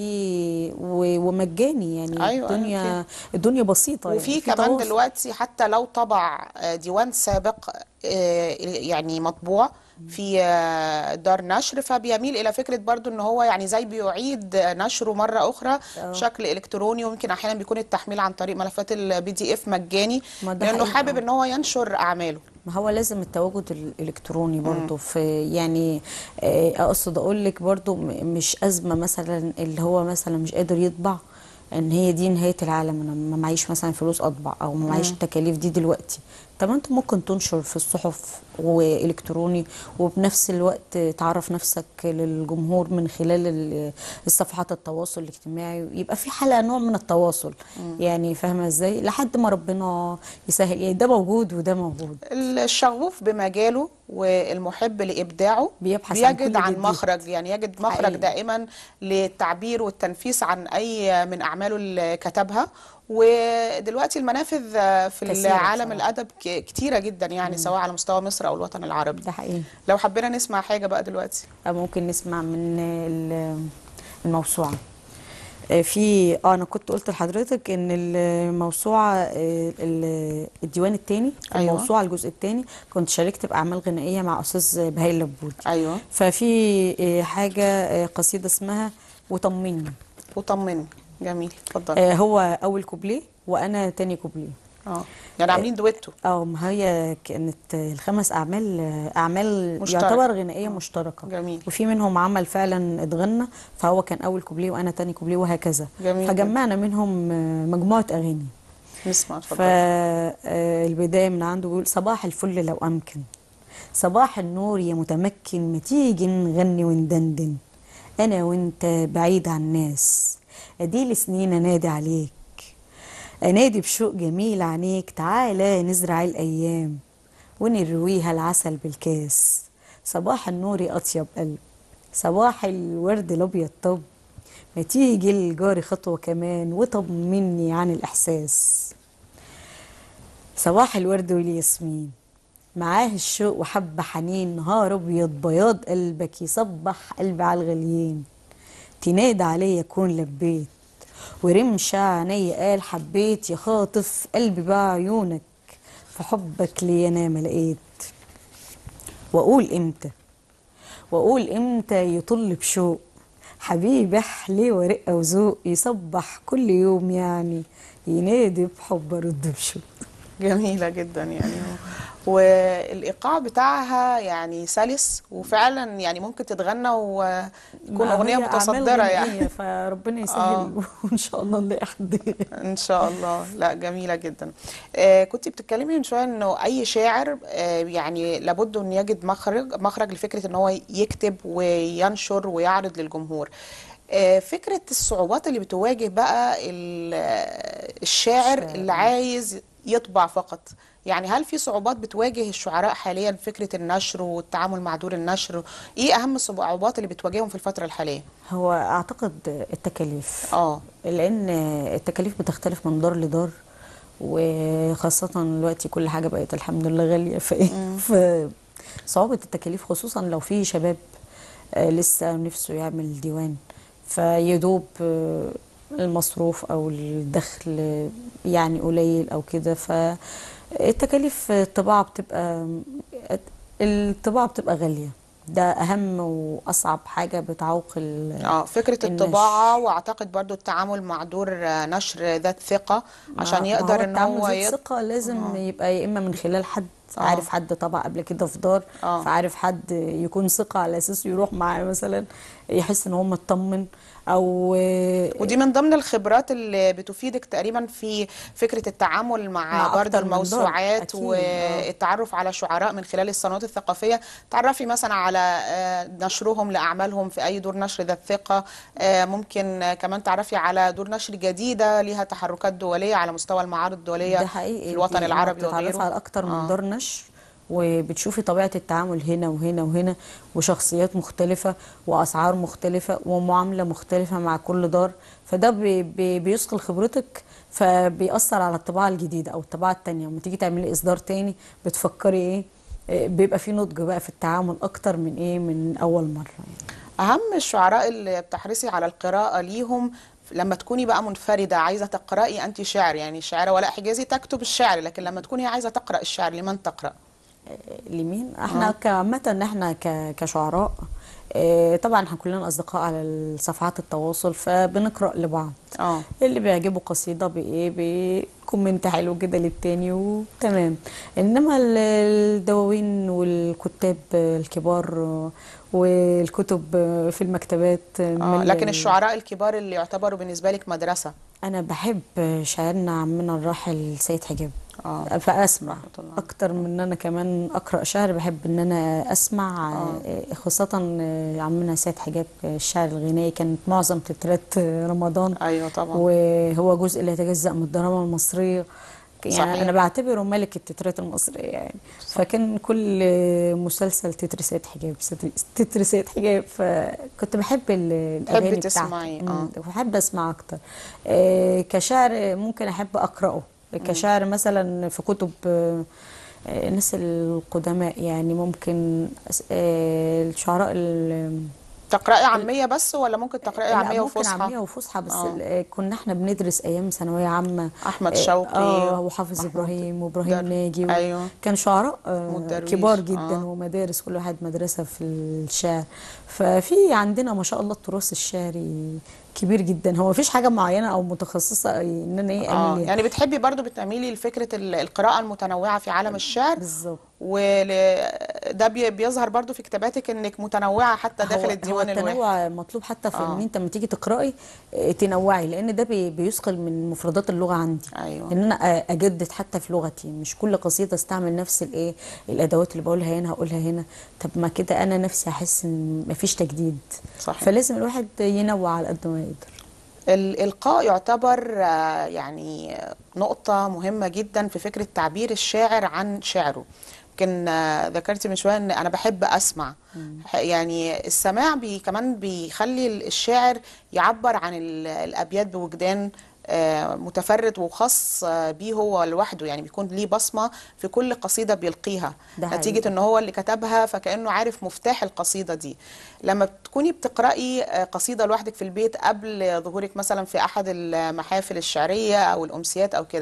و- ومجاني يعني أيوة، الدنيا الدنيا بسيطة وفي يعني كمان تواصل. دلوقتي حتى لو طبع آه، ديوان سابق آه، يعني مطبوع في آه، دار نشر فبيميل الى فكره برضو ان هو يعني زي بيعيد نشره مره اخرى آه. بشكل الكتروني ويمكن احيانا بيكون التحميل عن طريق ملفات البي دي اف مجاني ما ده لانه حقيقي، حابب آه. ان هو ينشر اعماله ما هو لازم التواجد الالكتروني برضو في يعني آه، اقصد اقول لك برضو م- مش ازمه مثلا اللي هو مثلا مش قادر يطبع ان هي دي نهايه العالم انا ما معيش مثلا فلوس اطبع او ما معيش التكاليف دي دلوقتي طب انت ممكن تنشر في الصحف والكتروني وبنفس الوقت تعرف نفسك للجمهور من خلال ال- الصفحات التواصل الاجتماعي يبقى في حلقه نوع من التواصل يعني فاهمه ازاي لحد ما ربنا يسهل يعني ده موجود وده موجود الشغوف بمجاله والمحب لابداعه بيبحث عن بيجد كل عن جديد. مخرج يعني يجد مخرج حقيقي. دائما للتعبير والتنفيس عن اي من اعماله اللي كتبها ودلوقتي المنافذ في كثيرة العالم بصراحة. الادب ك- كتيره جدا يعني سواء على مستوى مصر او الوطن العربي ده حقيقي لو حبينا نسمع حاجه بقى دلوقتي أو ممكن نسمع من ال- الموسوعة آه، في اه انا كنت قلت لحضرتك ان الموسوعه آه، ال- الديوان الثاني أيوة. الموسوعه الجزء الثاني كنت شاركت باعمال غنائيه مع استاذ بهاء اللبودي ايوه ففي آه، حاجه آه، قصيده اسمها وطمني وطمني جميل اتفضل آه، هو اول كوبليه وانا تاني كوبليه اه يعني عاملين دويتو اه ما هي كانت الخمس اعمال اعمال مشترك. يعتبر غنائيه مشتركه جميل. وفي منهم عمل فعلا اتغنى فهو كان اول كوبليه وانا تاني كوبليه وهكذا جميل فجمعنا منهم آه، مجموعه اغاني نسمع اتفضل فالبدايه من عنده بيقول صباح الفل لو امكن صباح النور يا متمكن ما تيجي نغني وندندن انا وانت بعيد عن الناس اديلي سنين انادي عليك انادي بشوق جميل عينيك تعالى نزرع الايام ونرويها العسل بالكاس صباح النور يا اطيب قلب صباح الورد الابيض طب ما تيجي الجاري خطوه كمان وطمني عن الاحساس صباح الورد والياسمين معاه الشوق وحبة حنين نهار ابيض بياض قلبك يصبح قلبي على الغليين تنادى عليا اكون لبيت ورمش عيني قال حبيت يا خاطف قلبي باع عيونك في حبك لي انا ما لقيت واقول امتى واقول امتى يطل بشوق حبيبي احلي ورقه وذوق يصبح كل يوم يعني ينادي بحب ارد بشوق جميلة جدا يعني والإيقاع بتاعها يعني سلس وفعلا يعني ممكن تتغنى وتكون ما أغنية هي أعمال متصدرة غنائية، يعني فربنا آه. يسهل وان شاء الله نلاقي حد ان شاء الله لا جميله جدا آه كنت بتتكلمي من شويه انه اي شاعر آه يعني لابد ان يجد مخرج مخرج لفكره ان هو يكتب وينشر ويعرض للجمهور آه فكره الصعوبات اللي بتواجه بقى ال- آه، الشاعر الشاعر. اللي عايز يطبع فقط يعني هل في صعوبات بتواجه الشعراء حاليا في فكره النشر والتعامل مع دور النشر ايه اهم الصعوبات اللي بتواجههم في الفتره الحاليه هو اعتقد التكاليف اه لان التكاليف بتختلف من دار لدار وخاصة دلوقتي كل حاجة بقت الحمد لله غالية فايه فصعوبة التكاليف خصوصا لو في شباب آه، لسه نفسه يعمل ديوان فيدوب آه، المصروف او الدخل آه، يعني قليل او كده فالتكاليف الطباعة بتبقى الطباعة بتبقى غالية ده اهم واصعب حاجة بتعوق ال- اه فكرة النشر. الطباعة واعتقد برضو التعامل مع دور آه، نشر ذات ثقة عشان ما- يقدر ما ان التعامل هو ذات يط... ثقة لازم آه. يبقى يا اما من خلال حد آه. عارف حد طبع قبل كده في دار آه. فعارف حد يكون ثقة على اساسه يروح معاه مثلا يحس ان هو مطمن او ودي من ضمن الخبرات اللي بتفيدك تقريبا في فكرة التعامل مع, مع برضو أكتر من دار، الموسوعات أكيد، آه. والتعرف على شعراء من خلال السنوات الثقافية تعرفي مثلا على آه، نشرهم لأعمالهم في أي دور نشر ذات ثقة آه، ممكن آه، كمان تعرفي على دور نشر جديدة ليها تحركات دولية على مستوى المعارض الدولية ده حقيقي في الوطن دي العربي بتتعرفي وغيره على اكتر من آه. دار نشر وبتشوفي طبيعة التعامل هنا وهنا وهنا وشخصيات مختلفة وأسعار مختلفة ومعاملة مختلفة مع كل دار فده بي بي بيثقل خبرتك فبيأثر على الطباعة الجديدة أو الطباعة التانية لما تيجي تعملي إصدار تاني بتفكري إيه إيه، بيبقى في نضج بقى في التعامل أكتر من إيه من أول مرة يعني. أهم الشعراء اللي بتحرصي على القراءة ليهم لما تكوني بقى منفردة عايزة تقرأي أنت شعر يعني الشاعرة ولاء حجازي تكتب الشعر لكن لما تكوني عايزة تقرأ الشعر لمن تقرأ؟ لمين احنا كعامة احنا ك- كشعراء اه، طبعا احنا كلنا اصدقاء على صفحات التواصل فبنقرا لبعض اه اللي بيعجبه قصيده بايه بكومنت حلو كده للتاني وتمام انما ال- الدواوين والكتاب الكبار اه، والكتب اه، في المكتبات آه. من لكن ال- الشعراء الكبار اللي يعتبروا بالنسبة لك مدرسة انا بحب شاعرنا عمنا الراحل سيد حجاب اه فاسمع رحمة الله. اكتر من ان انا كمان اقرا شعر بحب ان انا اسمع آه، خاصه آه، عمنا سيد حجاب آه، الشعر الغنائي كانت معظم تترات آه، رمضان أيوة طبعا وهو جزء لا يتجزأ من الدراما المصرية يعني صحيح. انا بعتبره ملك التترات المصريه يعني فكان كل مسلسل تتر سيد حجاب تتر سيد حجاب فكنت بحب ال- الاغاني بتاعته تسمعي، مم، آه. وبحب اسمع اكتر آه، كشعر ممكن احب اقراه كشعر مثلا في كتب آه، آه، الناس القدماء يعني ممكن أس- آه، الشعراء ال- تقرأي عامية بس ولا ممكن تقرأي لا، عامية ممكن وفصحى؟ عامية وفصحى بس آه. ال- كنا احنا بندرس ايام ثانويه عامه أحمد آه، شوقي اه وحافظ محمود ابراهيم وابراهيم در- ناجي و... أيوة. كان شعراء آه محمود درويش، كبار جدا آه. ومدارس كل واحد مدرسه في الشعر ففي عندنا ما شاء الله التراث الشعري كبير جدا هو مفيش حاجه معينه او متخصصه ان انا ايه اه اعمل يعني بتحبي برضو بتعملي لفكرة ال- القراءة المتنوعة في عالم الشعر بالظبط وده بيظهر برضو في كتاباتك انك متنوعة حتى داخل هو- الديوان هو الواحد التنوع مطلوب حتى في آه. ان انت لما تيجي تقراي آه، تنوعي لان ده بي- بيثقل من مفردات اللغه عندي أيوة. ان انا آه، اجدد حتى في لغتي مش كل قصيده استعمل نفس الايه الادوات اللي بقولها هنا هقولها هنا طب ما كده انا نفسي احس ان مفيش تجديد صحيح. فلازم الواحد ينوع على قد ما يقدر الإلقاء يعتبر آه، يعني نقطة مهمة جدا في فكرة تعبير الشاعر عن شعره يمكن آه، ذكرت من شوية ان انا بحب اسمع ح- يعني السماع بي كمان بيخلي الشاعر يعبر عن ال- الابيات بوجدان آه، متفرد وخاص آه، بيه هو لوحده يعني بيكون ليه بصمة في كل قصيدة بيلقيها ده نتيجة حقيقي. ان هو اللي كتبها فكأنه عارف مفتاح القصيدة دي لما بتكوني بتقرأي آه، قصيدة لوحدك في البيت قبل ظهورك مثلا في احد المحافل الشعرية او الامسيات او كده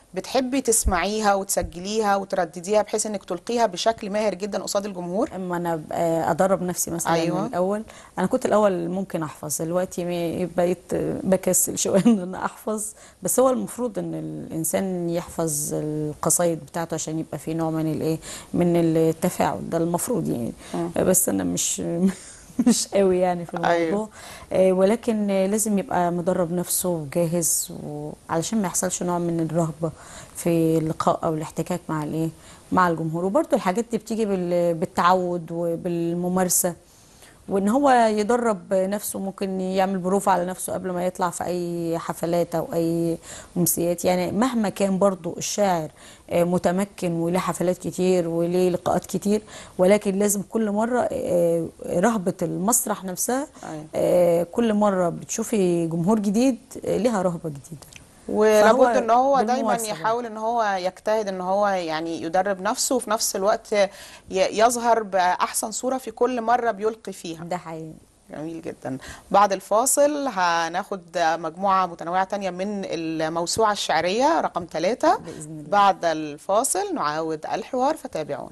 بتحبي تسمعيها وتسجليها وتردديها بحيث انك تلقيها بشكل ماهر جدا قصاد الجمهور اما انا ب- آه، ادرب نفسي مثلا أيوة. أيوة. من الاول انا كنت الاول ممكن احفظ دلوقتي م- بقيت آه، بكسل شويه ان انا احفظ بس هو المفروض ان الانسان يحفظ القصايد بتاعته عشان يبقى في نوع من الايه من التفاعل ده المفروض يعني بس انا مش مش قوي يعني في الموضوع أيوة. آه، ولكن آه، لازم يبقى مدرب نفسه وجاهز وعلشان ما يحصلش نوع من الرهبة في اللقاء أو الاحتكاك مع الايه مع الجمهور وبرضه الحاجات دي بتيجي بال- بالتعود وبالممارسة وان هو يدرب نفسه ممكن يعمل بروف على نفسه قبل ما يطلع في اي حفلات او اي امسيات يعني مهما كان برضو الشاعر آه، متمكن وليه حفلات كتير وليه لقاءات كتير ولكن لازم كل مرة آه، رهبة المسرح نفسها أيوة. آه، كل مرة بتشوفي جمهور جديد آه، ليها رهبة جديدة ولابد فهو ان هو دايما بالممارسة يحاول ان هو يجتهد ان هو يعني يدرب نفسه وفي نفس الوقت ي- يظهر باحسن صورة في كل مرة بيلقي فيها ده حقيقي جميل جدا بعد الفاصل هناخد مجموعة متنوعة تانية من الموسوعة الشعرية رقم ثلاثة بإذن الله. بعد الفاصل نعاود الحوار فتابعونا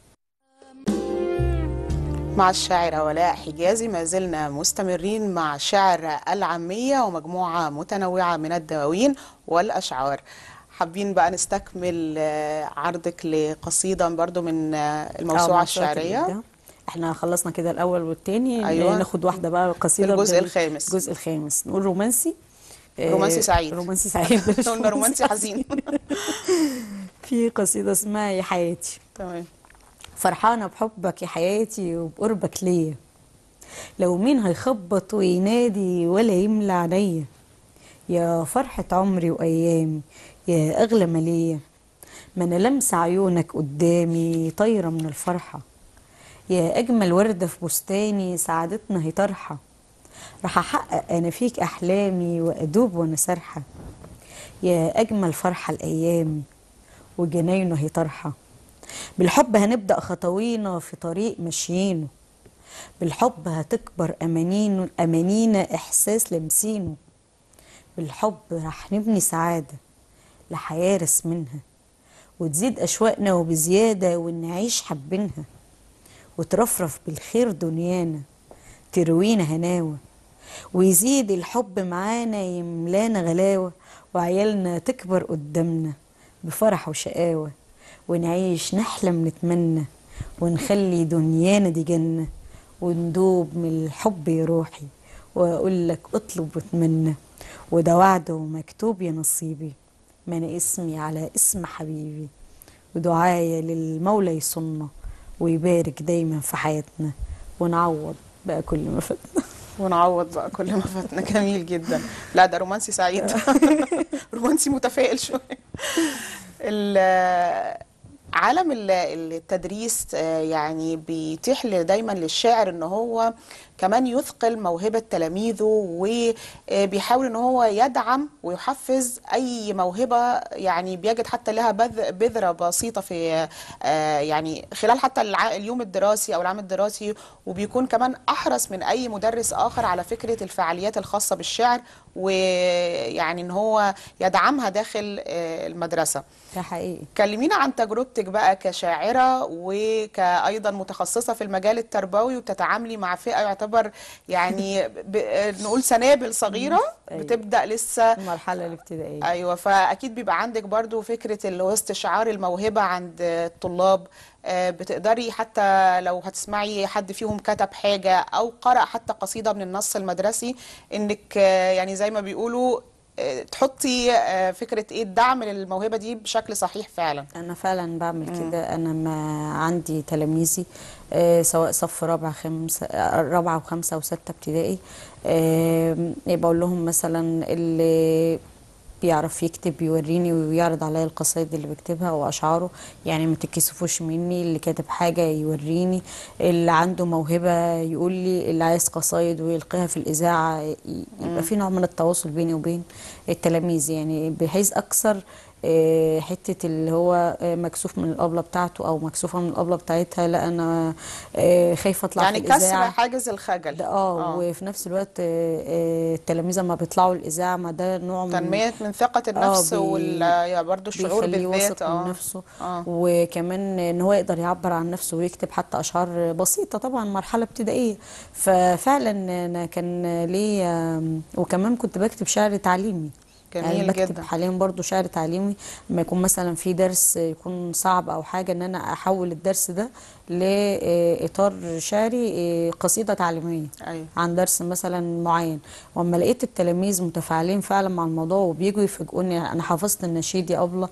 مع الشاعرة ولاء حجازي ما زلنا مستمرين مع شعر العامية ومجموعة متنوعة من الدواوين والأشعار حابين بقى نستكمل آه، عرضك لقصيدة برضو من آه، آه، الموسوعة موسوعة الشعرية الإبداع. احنا خلصنا كده الاول والتاني أيوة. ناخد واحده بقى قصيده الجزء بدل- الخامس. الجزء الخامس نقول رومانسي آه، رومانسي سعيد. رومانسي سعيد بلاش قلنا رومانسي حزين في قصيده اسمها يا حياتي تمام فرحانه بحبك يا حياتي وبقربك ليا لو مين هيخبط وينادي ولا يملى عينيا يا فرحة عمري وأيامي يا أغلى ما ليا ما أنا لمسة عيونك قدامي طايرة من الفرحة يا أجمل وردة في بستاني سعادتنا هي طرحة راح أحقق أنا فيك أحلامي وأدوب وأنا سارحة يا أجمل فرحة الأيام وجناينه هي طرحة بالحب هنبدأ خطوينا في طريق ماشيينه بالحب هتكبر أمانينه أمانينا إحساس لمسينه بالحب رح نبني سعادة لحياة رسمينها وتزيد أشواقنا وبزيادة ونعيش حبينها وترفرف بالخير دنيانا تروينا هناوة ويزيد الحب معانا يملانا غلاوة وعيالنا تكبر قدامنا بفرح وشقاوة ونعيش نحلم نتمنى ونخلي دنيانا دي جنة وندوب من الحب يا روحي وأقول لك اطلب واتمنى وده وعد ومكتوب يا نصيبي ما أنا اسمي على اسم حبيبي ودعايا للمولى يصنا ويبارك دايما في حياتنا ونعوض بقى كل ما فاتنا ونعوض بقى كل ما فاتنا جميل جدا لا ده رومانسي سعيد رومانسي متفائل شويه ال- عالم ال- التدريس آه، يعني بيتيح ل- دايما للشاعر ان هو كمان يثقل موهبة تلاميذه وبيحاول ان هو يدعم ويحفز اي موهبة يعني بيجد حتى لها بذ- بذرة بسيطة في آه، يعني خلال حتى الع- اليوم الدراسي او العام الدراسي وبيكون كمان احرص من اي مدرس اخر على فكرة الفعاليات الخاصة بالشعر ويعني ان هو يدعمها داخل آه، المدرسة ده حقيقي كلمينا عن تجربتك بقى كشاعرة وكأيضا متخصصة في المجال التربوي وبتتعاملي مع فئة يعتبر يعني ب... نقول سنابل صغيرة أيوة. بتبدأ لسه المرحلة الابتدائية ايوه فاكيد بيبقى عندك برضو فكره اللي هو استشعار الموهبه عند الطلاب آه، بتقدري حتى لو هتسمعي حد فيهم كتب حاجه او قرأ حتى قصيده من النص المدرسي انك آه، يعني زي ما بيقولوا آه، تحطي آه، فكره ايه الدعم للموهبه دي بشكل صحيح فعلا انا فعلا بعمل كده انا ما عندي تلاميذي آه، سواء صف رابعه خمسه آه، رابعه وخمسه وسته ابتدائي آه، بقول لهم مثلا اللي بيعرف يكتب يوريني ويعرض عليا القصايد اللي بكتبها واشعاره يعني ما تتكسفوش مني اللي كاتب حاجه يوريني اللي عنده موهبه يقول لي اللي عايز قصايد ويلقيها في الاذاعه ي- يبقى في نوع من التواصل بيني وبين التلاميذ يعني بحيث اكثر آه، حته اللي هو آه، مكسوف من الابله بتاعته او مكسوفه من الابله بتاعتها لا انا آه، خايفه اطلع يعني في كسر الاذاعه حاجز الخجل ده اه وفي نفس الوقت آه، آه، التلاميذ لما بيطلعوا الاذاعه ما ده نوع من تنمية من ثقة النفس بي- وال يا برضو الشعور بيخليه بالذات واثق من نفسه آه. وكمان ان هو يقدر يعبر عن نفسه ويكتب حتى اشعار بسيطه طبعا مرحله ابتدائيه ففعلا انا كان ليا وكمان كنت بكتب شعر تعليمي جميل يعني بكتب جدا. حاليا برضو شعر تعليمي لما يكون مثلا في درس يكون صعب او حاجه ان انا احول الدرس ده لاطار شعري إيه، قصيده تعليميه أيوة. عن درس مثلا معين واما لقيت التلاميذ متفاعلين فعلا مع الموضوع وبيجوا يفاجئوني انا حفظت النشيد يا ابله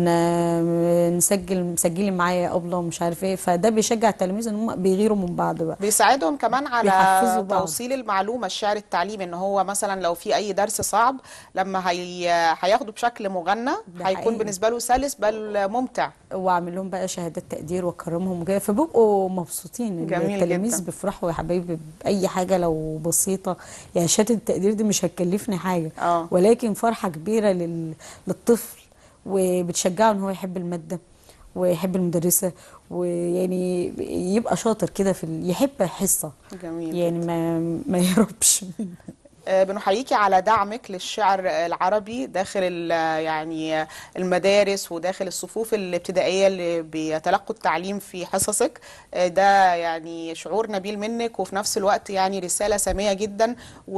انا نسجل مسجلي معايا يا ابله ومش عارف ايه فده بيشجع التلاميذ ان هم بيغيروا من بعض بقى بيساعدهم كمان على بيحفزوا بعض. توصيل المعلومة الشعر التعليمي ان هو مثلا لو في اي درس صعب لما هي هياخده بشكل مغنى ده هيكون حقيقي. بالنسبة له سلس بل ممتع واعمل لهم بقى شهادات تقدير واكرمهم وكده فبيبقوا مبسوطين جميل التلاميذ جدا. بيفرحوا يا حبايبي باي حاجه لو بسيطه يعني شهاده التقدير دي مش هتكلفني حاجه آه. ولكن فرحه كبيره لل... للطفل وبتشجعه ان هو يحب الماده ويحب المدرسه ويعني يبقى شاطر كده في ال... يحب حصه جميل يعني ما ما يهربش آه، بنحييكي على دعمك للشعر العربي داخل ال- يعني المدارس وداخل الصفوف الابتدائية اللي بيتلقوا التعليم في حصصك آه، ده يعني شعور نبيل منك وفي نفس الوقت يعني رسالة سامية جدا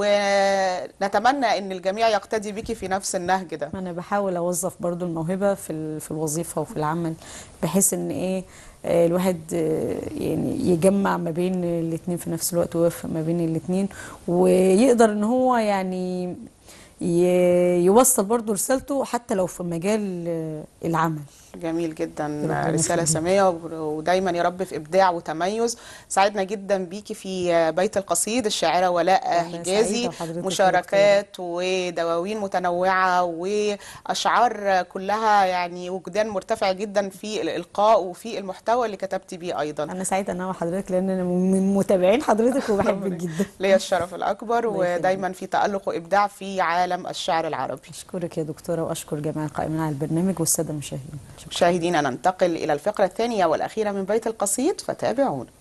ونتمنى ان الجميع يقتدي بك في نفس النهج ده انا بحاول اوظف برضو الموهبه في ال- في الوظيفه وفي العمل بحيث ان ايه آه، الواحد آه، يعني يجمع ما بين الاثنين في نفس الوقت ويوفق ما بين الاثنين ويقدر ان هو يعني ي- يوصل برضو رسالته حتى لو في مجال آه، العمل جميل جدا ربنا رسالة يخليك. سامية ودايما يا رب في إبداع وتميز سعدنا جدا بيكي في بيت القصيد الشاعرة ولاء والله حجازي سعيدة وحضرتك يا مشاركات ودواوين متنوعة وأشعار كلها يعني وجدان مرتفع جدا في الإلقاء وفي المحتوى اللي كتبتي بيه أيضا انا سعيده ان انا وحضرتك لان انا من متابعين حضرتك وبحبك جدا ليا الشرف الأكبر الله يخليك. ودايما في تألق وإبداع في عالم الشعر العربي اشكرك يا دكتوره واشكر جميع القائمين على البرنامج والساده المشاهدين شكرا مشاهدينا ننتقل إلى الفقرة الثانية والأخيرة من بيت القصيد فتابعونا